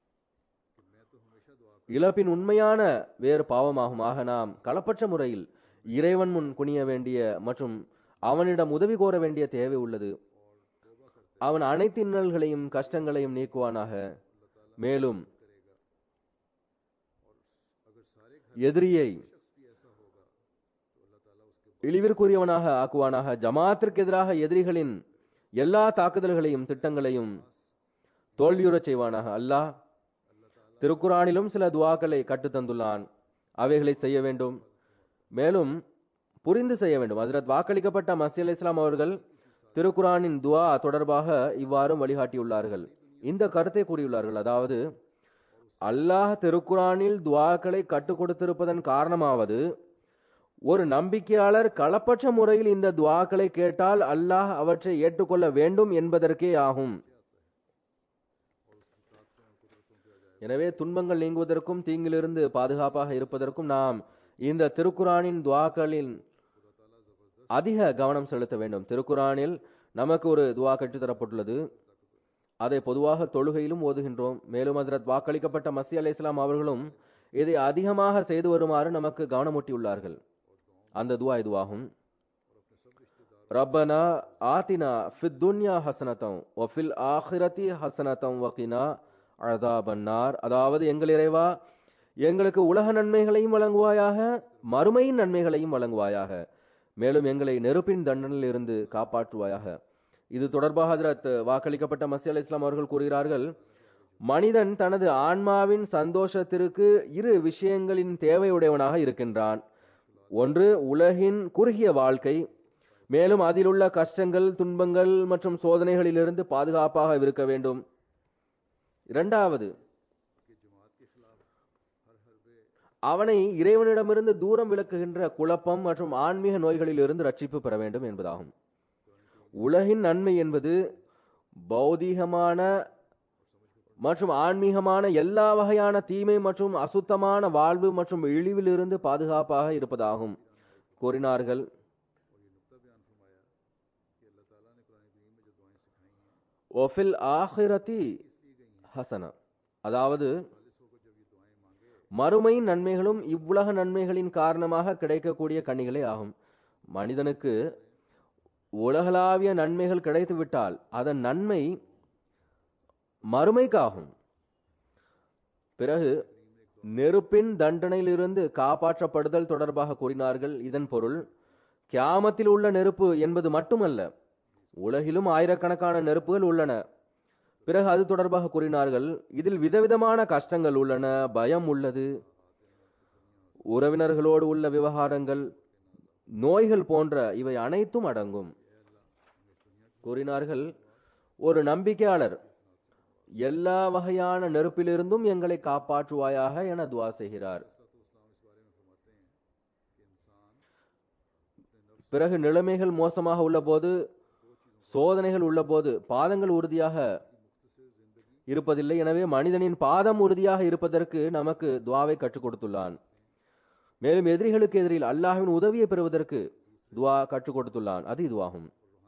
இழப்பின் உண்மையான வேறு பாவமாகும் ஆக நாம் களப்பற்ற முறையில் இறைவன் முன் குனிய வேண்டிய மற்றும் அவனிடம் உதவி கோர வேண்டிய தேவை உள்ளது அவன் அனைத்து இன்னல்களையும் கஷ்டங்களையும் நீக்குவானாக மேலும் எதிரியை இழிவிற்குரியவனாக ஆக்குவானாக ஜமாத்திற்கு எதிராக எதிரிகளின் எல்லா தாக்குதல்களையும் திட்டங்களையும் தோல்வியுறச் செய்வானாக அல்லாஹ் திருக்குரானிலும் சில துவாக்களை கற்றுத்தந்துள்ளான் அவைகளை செய்ய வேண்டும் மேலும் புரிந்து செய்ய வேண்டும் ஹஜரத் வாக்களிக்கப்பட்ட மசி அலி இஸ்லாம் அவர்கள் திருக்குரானின் துவா தொடர்பாக இவ்வாறும் வழிகாட்டியுள்ளார்கள் இந்த கருத்தை கூறியுள்ளார்கள் அதாவது அல்லாஹ் திருக்குரானில் துவாக்களை கற்றுக் கொடுத்திருப்பதன் காரணமாவது ஒரு நம்பிக்கையாளர் களப்பற்ற முறையில் இந்த துவாக்களை கேட்டால் அல்லாஹ் அவற்றை ஏற்றுக்கொள்ள வேண்டும் என்பதற்கே ஆகும் எனவே துன்பங்கள் நீங்குவதற்கும் தீங்கிலிருந்து பாதுகாப்பாக இருப்பதற்கும் நாம் இந்த திருக்குரானின் துவாக்களின் அதிக கவனம் செலுத்த வேண்டும் திருக்குரானில் நமக்கு ஒரு துவா கற்றுத்தரப்பட்டுள்ளது அதை பொதுவாக தொழுகையிலும் ஓதுகின்றோம் மேலும் ஹஜரத் வாக்களிக்கப்பட்ட மசி அலை இஸ்லாம் அவர்களும் இதை அதிகமாக செய்து வருமாறு நமக்கு கவனமூட்டியுள்ளார்கள் அந்த துவா இதுவாகும் ரப்பனா ஆத்தினா ஃபித் துன்யா ஹசனத்தம் ஒஃபில் ஆஹிரதி ஹசனத்தம் வகினா அழதாபன்னார் அதாவது எங்கள் இறைவா எங்களுக்கு உலக நன்மைகளையும் வழங்குவாயாக மறுமையின் நன்மைகளையும் வழங்குவாயாக மேலும் எங்களை நெருப்பின் தண்டனையில் இருந்து காப்பாற்றுவாயாக இது தொடர்பாக ஹஜரத் வாக்களிக்கப்பட்ட மசி அலி இஸ்லாம் அவர்கள் கூறுகிறார்கள் மனிதன் தனது ஆன்மாவின் சந்தோஷத்திற்கு இரு விஷயங்களின் தேவையுடையவனாக இருக்கின்றான் ஒன்று உலகின் குறுகிய வாழ்க்கை மேலும் அதிலுள்ள கஷ்டங்கள் துன்பங்கள் மற்றும் சோதனைகளிலிருந்து பாதுகாப்பாக இருக்க வேண்டும் இரண்டாவது அவனை இறைவனிடமிருந்து தூரம் விலக்குகின்ற குழப்பம் மற்றும் ஆன்மீக நோய்களிலிருந்து ரட்சிப்பு பெற வேண்டும் என்பதாகும் உலகின் நன்மை என்பது பௌதீகமான மற்றும் ஆன்மீகமான எல்லா வகையான தீமை மற்றும் அசுத்தமான வாழ்வு மற்றும் இழிவிலிருந்து பாதுகாப்பாக இருப்பதாகும் கூறினார்கள் ஒஃபில் ஆஹிரதி ஹசனா அதாவது மறுமையின் நன்மைகளும் இவ்வுலக நன்மைகளின் காரணமாக கிடைக்கக்கூடிய கனிகளே ஆகும் மனிதனுக்கு உலகளாவிய நன்மைகள் கிடைத்துவிட்டால் அதன் நன்மை மறுமைக்காகும் பிறகு நெருப்பின் தண்டனையிலிருந்து காப்பாற்றப்படுதல் தொடர்பாக கூறினார்கள் இதன் பொருள் கியாமத்தில் உள்ள நெருப்பு என்பது மட்டுமல்ல உலகிலும் ஆயிரக்கணக்கான நெருப்புகள் உள்ளன பிறகு அது தொடர்பாக கூறினார்கள் இதில் விதவிதமான கஷ்டங்கள் உள்ளன பயம் உள்ளது உறவினர்களோடு உள்ள விவகாரங்கள் நோய்கள் போன்ற இவை அனைத்தும் அடங்கும் கூறினார்கள் ஒரு நம்பிக்கையாளர் எல்லா வகையான நெருப்பிலிருந்தும் எங்களை காப்பாற்றுவாயாக என துவா செய்கிறார் பிறகு நிலைமைகள் மோசமாக உள்ளபோது சோதனைகள் உள்ளபோது பாதங்கள் உறுதியாக இருப்பதில்லை எனவே மனிதனின் பாதம் உறுதியாக இருப்பதற்கு நமக்கு துவாவை கற்றுக் கொடுத்துள்ளான் மேலும் எதிரிகளுக்கு எதிரில் அல்லாஹ்வின் உதவியை பெறுவதற்கு துவா கற்றுக் கொடுத்துள்ளான் அது இதுவாகும்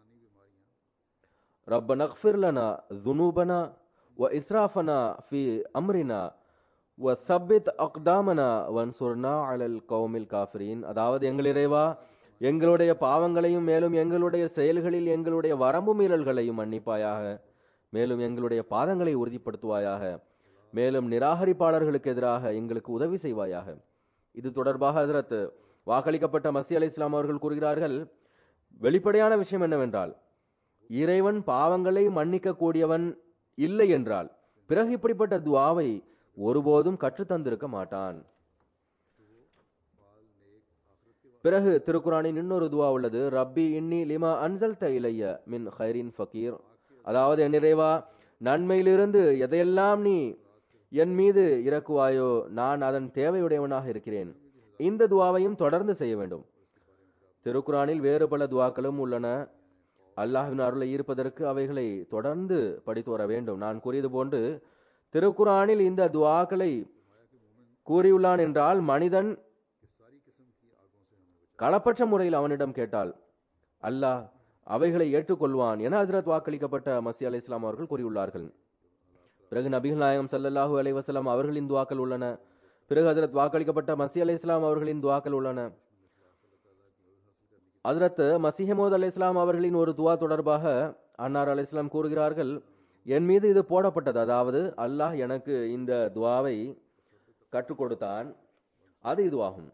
ரப்ப நக்ஃபிர் லனா துனூபனா வ இஸ்ராஃபனா ஃபி அம்ரினா வ சப்பித் அக்தாமனா வன்சுர்னா அலல் கௌமில் காஃபிரின் அதாவது எங்கள் இறைவா எங்களுடைய பாவங்களையும் மேலும் எங்களுடைய செயல்களில் எங்களுடைய வரம்பு மீறல்களையும் மன்னிப்பாயாக மேலும் எங்களுடைய பாதங்களை உறுதிப்படுத்துவாயாக மேலும் நிராகரிப்பாளர்களுக்கு எதிராக எங்களுக்கு உதவி செய்வாயாக இது தொடர்பாக ஹஜரத் வாக்களிக்கப்பட்ட மசி அலி இஸ்லாம் அவர்கள் கூறுகிறார்கள் வெளிப்படையான விஷயம் என்னவென்றால் இறைவன் பாவங்களை மன்னிக்க கூடியவன் இல்லை என்றால் பிறகு இப்படிப்பட்ட துவாவை ஒருபோதும் கற்றுத்தந்திருக்க மாட்டான் பிறகு திருக்குறானின் இன்னொரு துவா உள்ளது ரப்பி இன்னி லிமா அன்சல் இலைய மின் ஹைரின் ஃபகீர் அதாவது என் நிறைவா நன்மையிலிருந்து எதையெல்லாம் நீ என் மீது இறக்குவாயோ நான் அதன் தேவையுடையவனாக இருக்கிறேன் இந்த துவாவையும் தொடர்ந்து செய்ய வேண்டும் திருக்குறானில் வேறு பல துவாக்களும் உள்ளன அல்லாஹ்வின் அருளை ஈர்ப்பதற்கு அவைகளை தொடர்ந்து படித்து வர வேண்டும் நான் கூறியது போன்று திருக்குறானில் இந்த துவாக்களை கூறியுள்ளான் என்றால் மனிதன் களப்பற்ற முறையில் அவனிடம் கேட்டால் அல்லாஹ் அவைகளை ஏற்றுக்கொள்வான் என ஹஜரத் வாக்களிக்கப்பட்ட மசி அலி இஸ்லாம் அவர்கள் கூறியுள்ளார்கள் பிறகு நபிகள் நாயகம் சல்லல்லாஹூ அலை வசலாம் அவர்களின் துவாக்கள் உள்ளன பிறகு ஹஜரத் வாக்களிக்கப்பட்ட மசி அலி இஸ்லாம் அவர்களின் துவாக்கள் உள்ளன ஹஜரத் மசிஹமோத் அலி இஸ்லாம் அவர்களின் ஒரு துவா தொடர்பாக அன்னார் அலி இஸ்லாம் கூறுகிறார்கள் என் மீது இது போடப்பட்டது அதாவது அல்லாஹ் எனக்கு இந்த துவாவை கற்றுக் கொடுத்தான் அது இதுவாகும்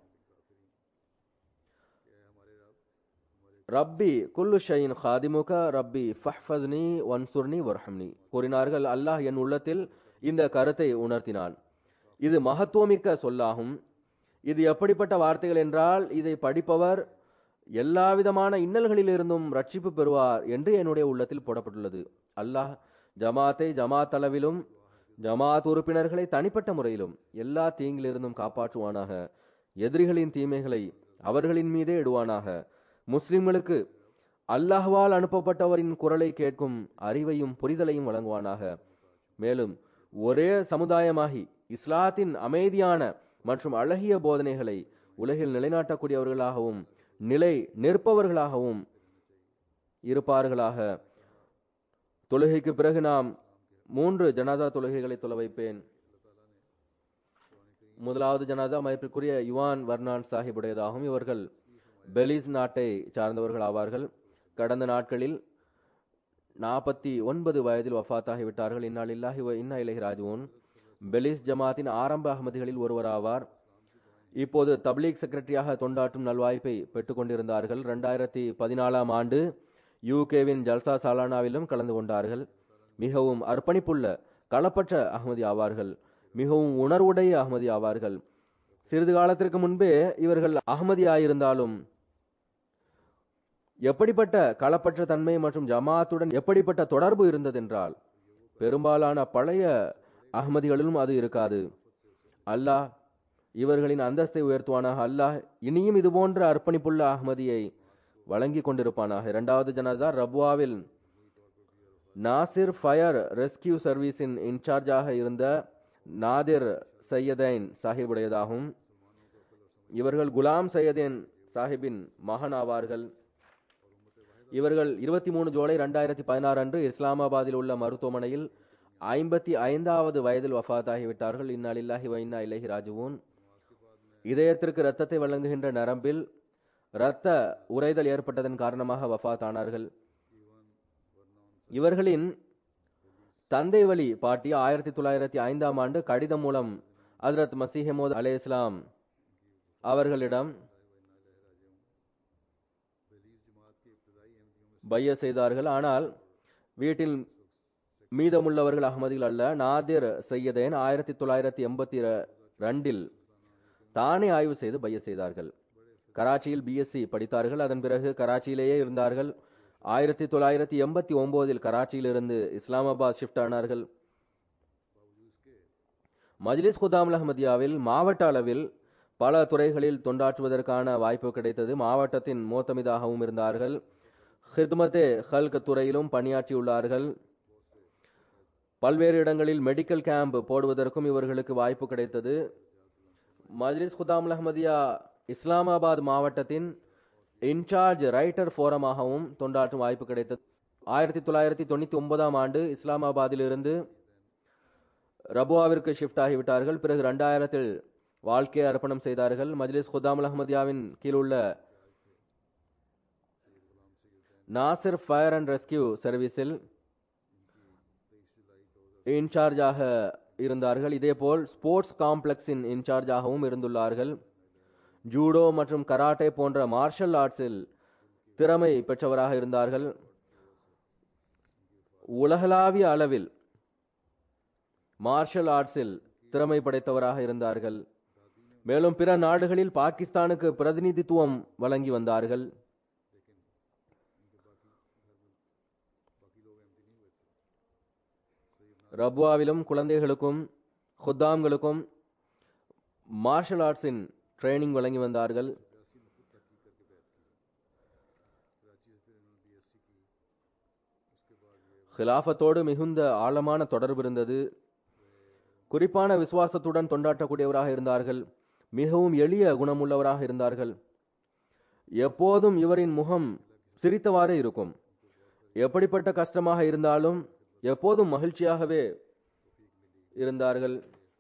ரப்பி குல்லு ஷைன் ஹாதிமுக ரப்பி ஃபஹ்ஃபத்னி வன்சுர்னி வர்ஹம்னி கூறினார்கள் அல்லாஹ் என் உள்ளத்தில் இந்த கருத்தை உணர்த்தினான் இது மகத்துவமிக்க சொல்லாகும் இது எப்படிப்பட்ட வார்த்தைகள் என்றால் இதை படிப்பவர் எல்லாவிதமான இன்னல்களிலிருந்தும் ரட்சிப்பு பெறுவார் என்று என்னுடைய உள்ளத்தில் போடப்பட்டுள்ளது அல்லாஹ் ஜமாத்தை ஜமாத் அளவிலும் ஜமாத் உறுப்பினர்களை தனிப்பட்ட முறையிலும் எல்லா தீங்கிலிருந்தும் காப்பாற்றுவானாக எதிரிகளின் தீமைகளை அவர்களின் மீதே இடுவானாக முஸ்லிம்களுக்கு அல்லாஹ்வால் அனுப்பப்பட்டவரின் குரலை கேட்கும் அறிவையும் புரிதலையும் வழங்குவானாக மேலும் ஒரே சமுதாயமாகி இஸ்லாத்தின் அமைதியான மற்றும் அழகிய போதனைகளை உலகில் நிலைநாட்டக்கூடியவர்களாகவும் நிலை நிற்பவர்களாகவும் இருப்பார்களாக தொழுகைக்கு பிறகு நாம் மூன்று ஜனாதா தொழுகைகளை தொலை வைப்பேன் முதலாவது ஜனாதா மதிப்பிற்குரிய யுவான் வர்னான் சாஹிபுடையதாகும் இவர்கள் பெலிஸ் நாட்டை சார்ந்தவர்கள் ஆவார்கள் கடந்த நாட்களில் நாற்பத்தி ஒன்பது வயதில் வஃத்தாகிவிட்டார்கள் இந்நாள் இல்லாஹி வ இன்னா இலஹி ராஜுவன் பெலிஸ் ஜமாத்தின் ஆரம்ப அகமதிகளில் ஒருவர் ஆவார் இப்போது தப்லீக் செக்ரட்டரியாக தொண்டாற்றும் நல்வாய்ப்பை பெற்றுக் கொண்டிருந்தார்கள் ரெண்டாயிரத்தி பதினாலாம் ஆண்டு யூகேவின் ஜல்சா சாலானாவிலும் கலந்து கொண்டார்கள் மிகவும் அர்ப்பணிப்புள்ள களப்பற்ற அகமதி ஆவார்கள் மிகவும் உணர்வுடைய அகமதி ஆவார்கள் சிறிது காலத்திற்கு முன்பே இவர்கள் அகமதியாயிருந்தாலும் எப்படிப்பட்ட களப்பற்ற தன்மை மற்றும் ஜமாத்துடன் எப்படிப்பட்ட தொடர்பு இருந்ததென்றால் பெரும்பாலான பழைய அகமதிகளிலும் அது இருக்காது அல்லாஹ் இவர்களின் அந்தஸ்தை உயர்த்துவானாக அல்லாஹ் இனியும் இதுபோன்ற அர்ப்பணிப்புள்ள அகமதியை வழங்கி கொண்டிருப்பானாக இரண்டாவது ஜனாதா ரபுவாவில் நாசிர் ஃபயர் ரெஸ்கியூ சர்வீஸின் இன்சார்ஜாக இருந்த நாதிர் சையதைன் சாஹிபுடையதாகும் இவர்கள் குலாம் சையதேன் சாஹிபின் மகன் ஆவார்கள் இவர்கள் இருபத்தி மூணு ஜூலை ரெண்டாயிரத்தி பதினாறு அன்று இஸ்லாமாபாத்தில் உள்ள மருத்துவமனையில் ஐம்பத்தி ஐந்தாவது வயதில் வஃபாத்தாகிவிட்டார்கள் இந்நாளில்லாஹி வைன்னா இலஹி ராஜுவூன் இதயத்திற்கு இரத்தத்தை வழங்குகின்ற நரம்பில் இரத்த உறைதல் ஏற்பட்டதன் காரணமாக வஃபாத் ஆனார்கள் இவர்களின் தந்தை வழி பாட்டி ஆயிரத்தி தொள்ளாயிரத்தி ஐந்தாம் ஆண்டு கடிதம் மூலம் ஹஜ்ரத் மசீஹமோத் அலே இஸ்லாம் அவர்களிடம் பைய செய்தார்கள் ஆனால் வீட்டில் மீதமுள்ளவர்கள் அகமதிகள் அல்ல நாதிர் சையதேன் ஆயிரத்தி தொள்ளாயிரத்தி எண்பத்தி ரெண்டில் தானே ஆய்வு செய்து பைய செய்தார்கள் கராச்சியில் பிஎஸ்சி படித்தார்கள் அதன் பிறகு கராச்சியிலேயே இருந்தார்கள் ஆயிரத்தி தொள்ளாயிரத்தி எண்பத்தி ஒன்பதில் கராச்சியிலிருந்து இஸ்லாமாபாத் ஷிஃப்ட் ஆனார்கள் மஜ்லிஸ் குதாம் அஹமதியாவில் மாவட்ட அளவில் பல துறைகளில் தொண்டாற்றுவதற்கான வாய்ப்பு கிடைத்தது மாவட்டத்தின் மோத்தமிதாகவும் இருந்தார்கள் ஹித்மத்தே ஹல்க் துறையிலும் பணியாற்றியுள்ளார்கள் பல்வேறு இடங்களில் மெடிக்கல் கேம்ப் போடுவதற்கும் இவர்களுக்கு வாய்ப்பு கிடைத்தது மஜ்லிஸ் குதாம் அஹமதியா இஸ்லாமாபாத் மாவட்டத்தின் இன்சார்ஜ் ரைட்டர் ஃபோரமாகவும் தொண்டாற்றும் வாய்ப்பு கிடைத்தது ஆயிரத்தி தொள்ளாயிரத்தி தொண்ணூத்தி ஒன்பதாம் ஆண்டு இஸ்லாமாபாத்திலிருந்து ரபுவாவிற்கு ஷிஃப்ட் ஆகிவிட்டார்கள் பிறகு ரெண்டாயிரத்தில் வாழ்க்கையை அர்ப்பணம் செய்தார்கள் மஜ்லிஸ் குதாம் அஹமதியாவின் கீழுள்ள நாசிர் ஃபயர் அண்ட் ரெஸ்கியூ சர்வீஸில் இன்சார்ஜாக இருந்தார்கள் இதேபோல் ஸ்போர்ட்ஸ் காம்ப்ளெக்ஸின் இன்சார்ஜாகவும் இருந்துள்ளார்கள் ஜூடோ மற்றும் கராட்டே போன்ற மார்ஷல் ஆர்ட்ஸில் திறமை பெற்றவராக இருந்தார்கள் உலகளாவிய அளவில் மார்ஷல் ஆர்ட்ஸில் திறமை படைத்தவராக இருந்தார்கள் மேலும் பிற நாடுகளில் பாகிஸ்தானுக்கு பிரதிநிதித்துவம் வழங்கி வந்தார்கள் ரப்வாவிலும் குழந்தைகளுக்கும் குத்தாம்களுக்கும் மார்ஷல் ஆர்ட்ஸின் ட்ரைனிங் வழங்கி வந்தார்கள் ஹிலாஃபத்தோடு மிகுந்த ஆழமான தொடர்பு இருந்தது குறிப்பான விசுவாசத்துடன் தொண்டாற்றக்கூடியவராக இருந்தார்கள் மிகவும் எளிய குணமுள்ளவராக இருந்தார்கள் எப்போதும் இவரின் முகம் சிரித்தவாறே இருக்கும் எப்படிப்பட்ட கஷ்டமாக இருந்தாலும் எப்போதும் மகிழ்ச்சியாகவே இருந்தார்கள்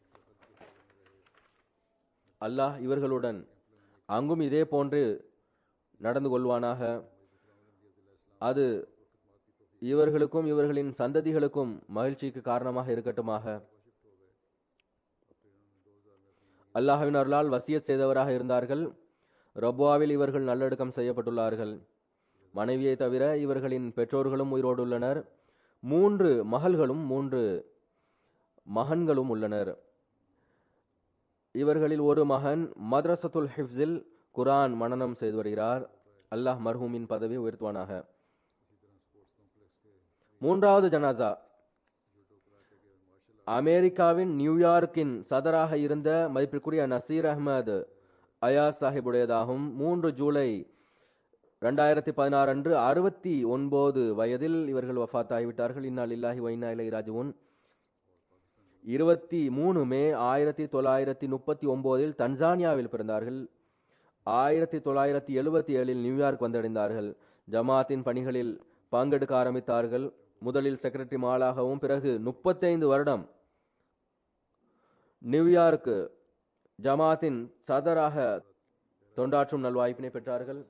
அல்லாஹ் இவர்களுடன் அங்கும் இதே போன்று நடந்து கொள்வானாக அது இவர்களுக்கும் இவர்களின் சந்ததிகளுக்கும் மகிழ்ச்சிக்கு காரணமாக இருக்கட்டுமாக அல்லாஹ்வின் அருளால் வசியத் செய்தவராக இருந்தார்கள் ரப்வாவில் இவர்கள் நல்லடக்கம் செய்யப்பட்டுள்ளார்கள் மனைவியை தவிர இவர்களின் பெற்றோர்களும் உயிரோடு உள்ளனர் மூன்று மகள்களும் மூன்று மகன்களும் உள்ளனர் இவர்களில் ஒரு மகன் மദ്രസத்துல் ஹிஃப்ஸில் குரான் மனனம் செய்து வருகிறார் அல்லாஹ் மர்ஹூமின் பதவி உயர்த்துவானாக மூன்றாவது ஜனாசா அமெரிக்காவின் நியூயார்க்கின் சதராக இருந்த மதிப்பிற்குரிய நசீர் அஹ்மத் அயாஸ் சாஹிபுடையதாகும் மூன்று ஜூலை ரெண்டாயிரத்தி பதினாறு அன்று அறுபத்தி ஒன்பது வயதில் இவர்கள் வஃத் ஆகிவிட்டார்கள் இன்னால் இல்லாஹி வைனா இலை ராஜுவன் இருபத்தி மூணு மே ஆயிரத்தி தொள்ளாயிரத்தி முப்பத்தி ஒன்பதில் தன்சானியாவில் பிறந்தார்கள் ஆயிரத்தி தொள்ளாயிரத்தி எழுபத்தி ஏழில் நியூயார்க் வந்தடைந்தார்கள் ஜமாத்தின் பணிகளில் பங்கெடுக்க ஆரம்பித்தார்கள் முதலில் செக்ரட்டரி மாலாகவும் பிறகு முப்பத்தைந்து வருடம் நியூயார்க் ஜமாத்தின் சதராக தொண்டாற்றும் நல்வாய்ப்பினை பெற்றார்கள்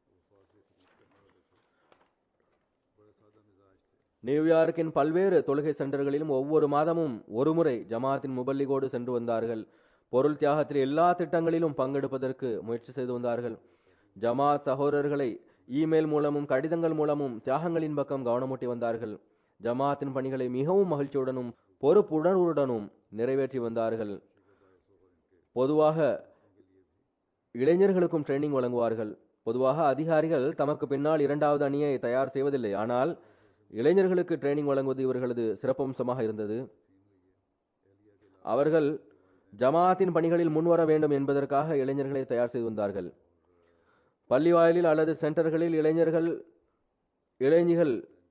நியூயார்க்கின் பல்வேறு தொழுகை சென்டர்களிலும் ஒவ்வொரு மாதமும் ஒருமுறை ஜமாத்தின் முபல்லிகோடு சென்று வந்தார்கள் பொருள் தியாகத்தில் எல்லா திட்டங்களிலும் பங்கெடுப்பதற்கு முயற்சி செய்து வந்தார்கள் ஜமாத் சகோதரர்களை இமெயில் மூலமும் கடிதங்கள் மூலமும் தியாகங்களின் பக்கம் கவனமூட்டி வந்தார்கள் ஜமாத்தின் பணிகளை மிகவும் மகிழ்ச்சியுடனும் பொறுப்புணர்வுடனும் நிறைவேற்றி வந்தார்கள் பொதுவாக இளைஞர்களுக்கும் ட்ரைனிங் வழங்குவார்கள் பொதுவாக அதிகாரிகள் தமக்கு பின்னால் இரண்டாவது அணியை தயார் செய்வதில்லை ஆனால் இளைஞர்களுக்கு ட்ரைனிங் வழங்குவது இவர்களது சிறப்பம்சமாக இருந்தது அவர்கள் ஜமாத்தின் பணிகளில் முன்வர வேண்டும் என்பதற்காக இளைஞர்களை தயார் செய்து வந்தார்கள் பள்ளி வாயிலில் அல்லது சென்டர்களில் இளைஞர்கள் இளைஞர்கள்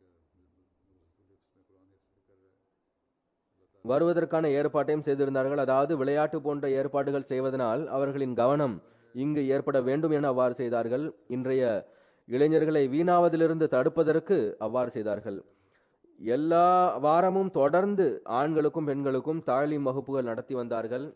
வருவதற்கான ஏற்பாட்டையும் செய்திருந்தார்கள் அதாவது விளையாட்டு போன்ற ஏற்பாடுகள் செய்வதனால் அவர்களின் கவனம் இங்கு ஏற்பட வேண்டும் என அவ்வாறு செய்தார்கள் இன்றைய இளைஞர்களை வீணாவதிலிருந்து தடுப்பதற்கு அவ்வாறு செய்தார்கள் எல்லா வாரமும் தொடர்ந்து ஆண்களுக்கும் பெண்களுக்கும் தாலீம் வகுப்புகள் நடத்தி வந்தார்கள்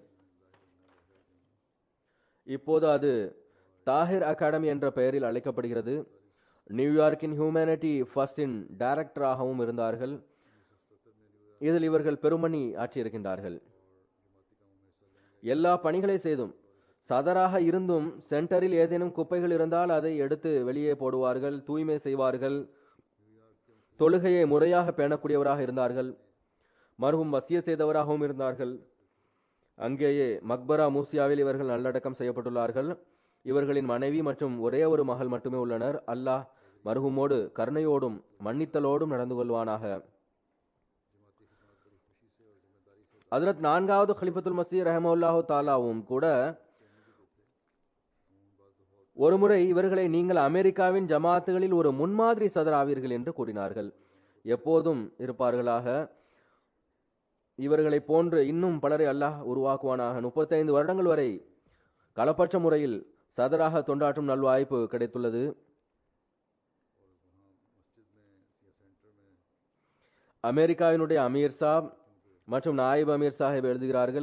இப்போது அது தாஹிர் அகாடமி என்ற பெயரில் அழைக்கப்படுகிறது நியூயார்க்கின் ஹியூமனிட்டி ஃபர்ஸ்டின் டைரக்டராகவும் இருந்தார்கள் இதில் இவர்கள் பெருமணி ஆற்றியிருக்கின்றார்கள் எல்லா பணிகளை செய்தும் சதராக இருந்தும் சென்டரில் ஏதேனும் குப்பைகள் இருந்தால் அதை எடுத்து வெளியே போடுவார்கள் தூய்மை செய்வார்கள் தொழுகையை முறையாக பேணக்கூடியவராக இருந்தார்கள் மருகும் வசிய செய்தவராகவும் இருந்தார்கள் அங்கேயே மக்பரா மூசியாவில் இவர்கள் நல்லடக்கம் செய்யப்பட்டுள்ளார்கள் இவர்களின் மனைவி மற்றும் ஒரே ஒரு மகள் மட்டுமே உள்ளனர் அல்லாஹ் மருகுமோடு கருணையோடும் மன்னித்தலோடும் நடந்து கொள்வானாக ஹதரத் நான்காவது ஹலிஃபத்துல் மசீ ரஹமவுல்லாஹு தாலாவும் கூட ஒருமுறை இவர்களை நீங்கள் அமெரிக்காவின் ஜமாத்துகளில் ஒரு முன்மாதிரி சதர் ஆவீர்கள் என்று கூறினார்கள் எப்போதும் இருப்பார்களாக இவர்களை போன்று இன்னும் பலரை அல்லாஹ் உருவாக்குவானாக முப்பத்தைந்து வருடங்கள் வரை களப்பற்ற முறையில் சதராக தொண்டாற்றும் நல்வாய்ப்பு கிடைத்துள்ளது அமெரிக்காவினுடைய அமீர் சாப் மற்றும் நாயிப் அமீர் சாஹிப் எழுதுகிறார்கள்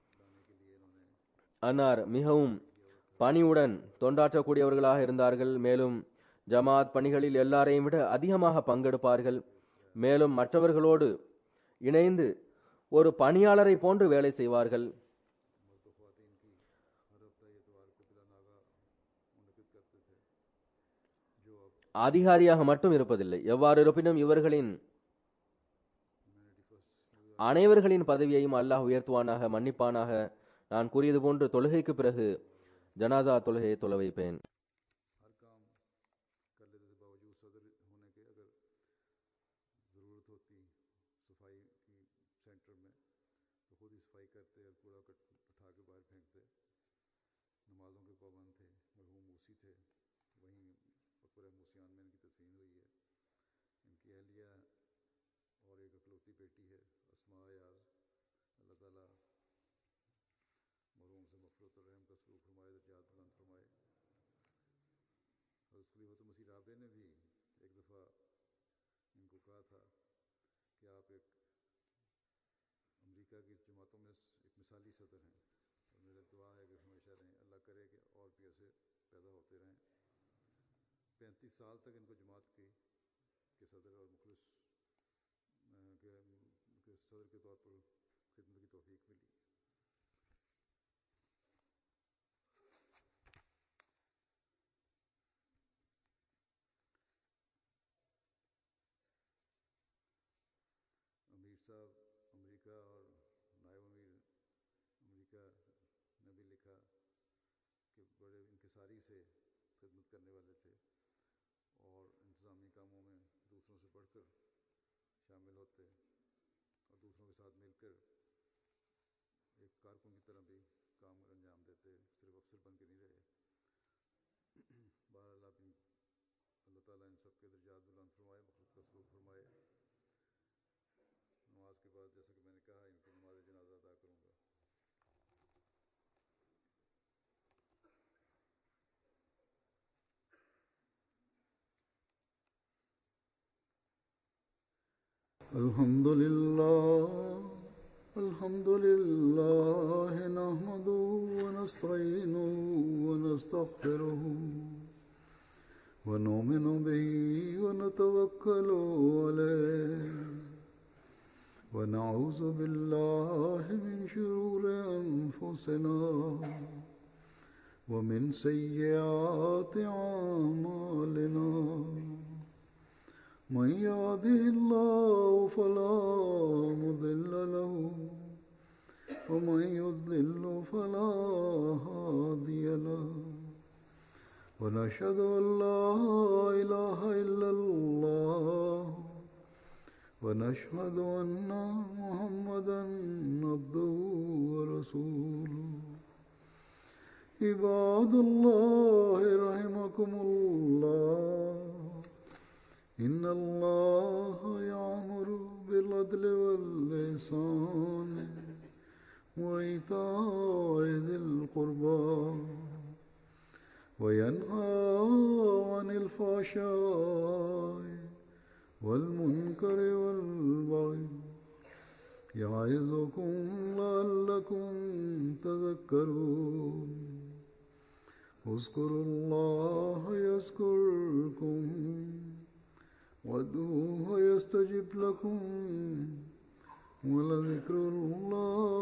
அன்னார் மிகவும் பணிவுடன் தொண்டாற்றக்கூடியவர்களாக இருந்தார்கள் மேலும் ஜமாத் பணிகளில் எல்லாரையும் விட அதிகமாக பங்கெடுப்பார்கள் மேலும் மற்றவர்களோடு இணைந்து ஒரு பணியாளரை போன்று வேலை செய்வார்கள் அதிகாரியாக மட்டும் இருப்பதில்லை எவ்வாறு இருப்பினும் இவர்களின் அனைவர்களின் பதவியையும் அல்லாஹ் உயர்த்துவானாக மன்னிப்பானாக நான் கூறியது போன்று தொழுகைக்கு பிறகு ஜனாதா தொழுகையை தொலை வைப்பேன் हर काम कर लेते थे बावजूद सदर होने के अगर ज़रूरत होती सफाई की सेंटर में तो खुद ही सफाई करते और कूड़ा कट उठा के बाहर फेंकते नमाज़ों के पाबंद थे मरहूम मूसी थे वहीं अकबर मूसियान में इनकी तदफीन हुई है इनकी अहलिया और एक अकलौती बेटी है अस्मा याज अल्लाह ताला मरहूम से मफरत और रहम का सलूक फरमाए दर्जात बुलंद फरमाए हज़रत खलीफत मसीह राबे ने भी एक दफ़ा इनको कहा था कि आप एक अमेरिका की जमातों में एक मिसाली सदर हैं और मेरा दुआ है कि हमेशा रहें अल्लाह करे कि और भी ऐसे पैदा होते रहें पैंतीस साल तक इनको जमात की के सदर और मुखलिस अ, के, के सदर के तौर पर खिदमत की तोफ़ीक मिली अमीर साहब अमेरिका और नायब अमीर अमेरिका ने भी लिखा कि बड़े इंकसारी से खिदमत करने वाले थे और इंतज़ामी कामों में दूसरों से बढ़कर शामिल होते और दूसरों के साथ मिलकर एक कारकुन की तरह भी काम अंजाम देते सिर्फ अफसर बन के नहीं रहे बहरहाल आप इन- अल्लाह ताला इन सब के दर्जात बुलंद फरमाए मखलूक का सलूक फरमाए नमाज के बाद जैसा कि मैंने कहा इनकी नमाज जनाजा अदा करूँगा الحمد لله الحمد لله نحمده ونستعينه ونستغفره ونؤمن به ونتوكل عليه ونعوذ بالله من شرور أنفسنا ومن سيئات أعمالنا من يهده الله فلا مضل له ومن يضلل فلا هادي له ونشهد أن لا إله إلا الله ونشهد أن محمدا عبده ورسوله عباد الله رحمكم الله إن الله يأمر بالعدل والإحسان وإيتاء ذي القربى وينهى عن الفحشاء والمنكر والبغي يعظكم لعلكم تذكرون اذكروا الله يذكركم وادعوه يستجب لكم ولذكر الله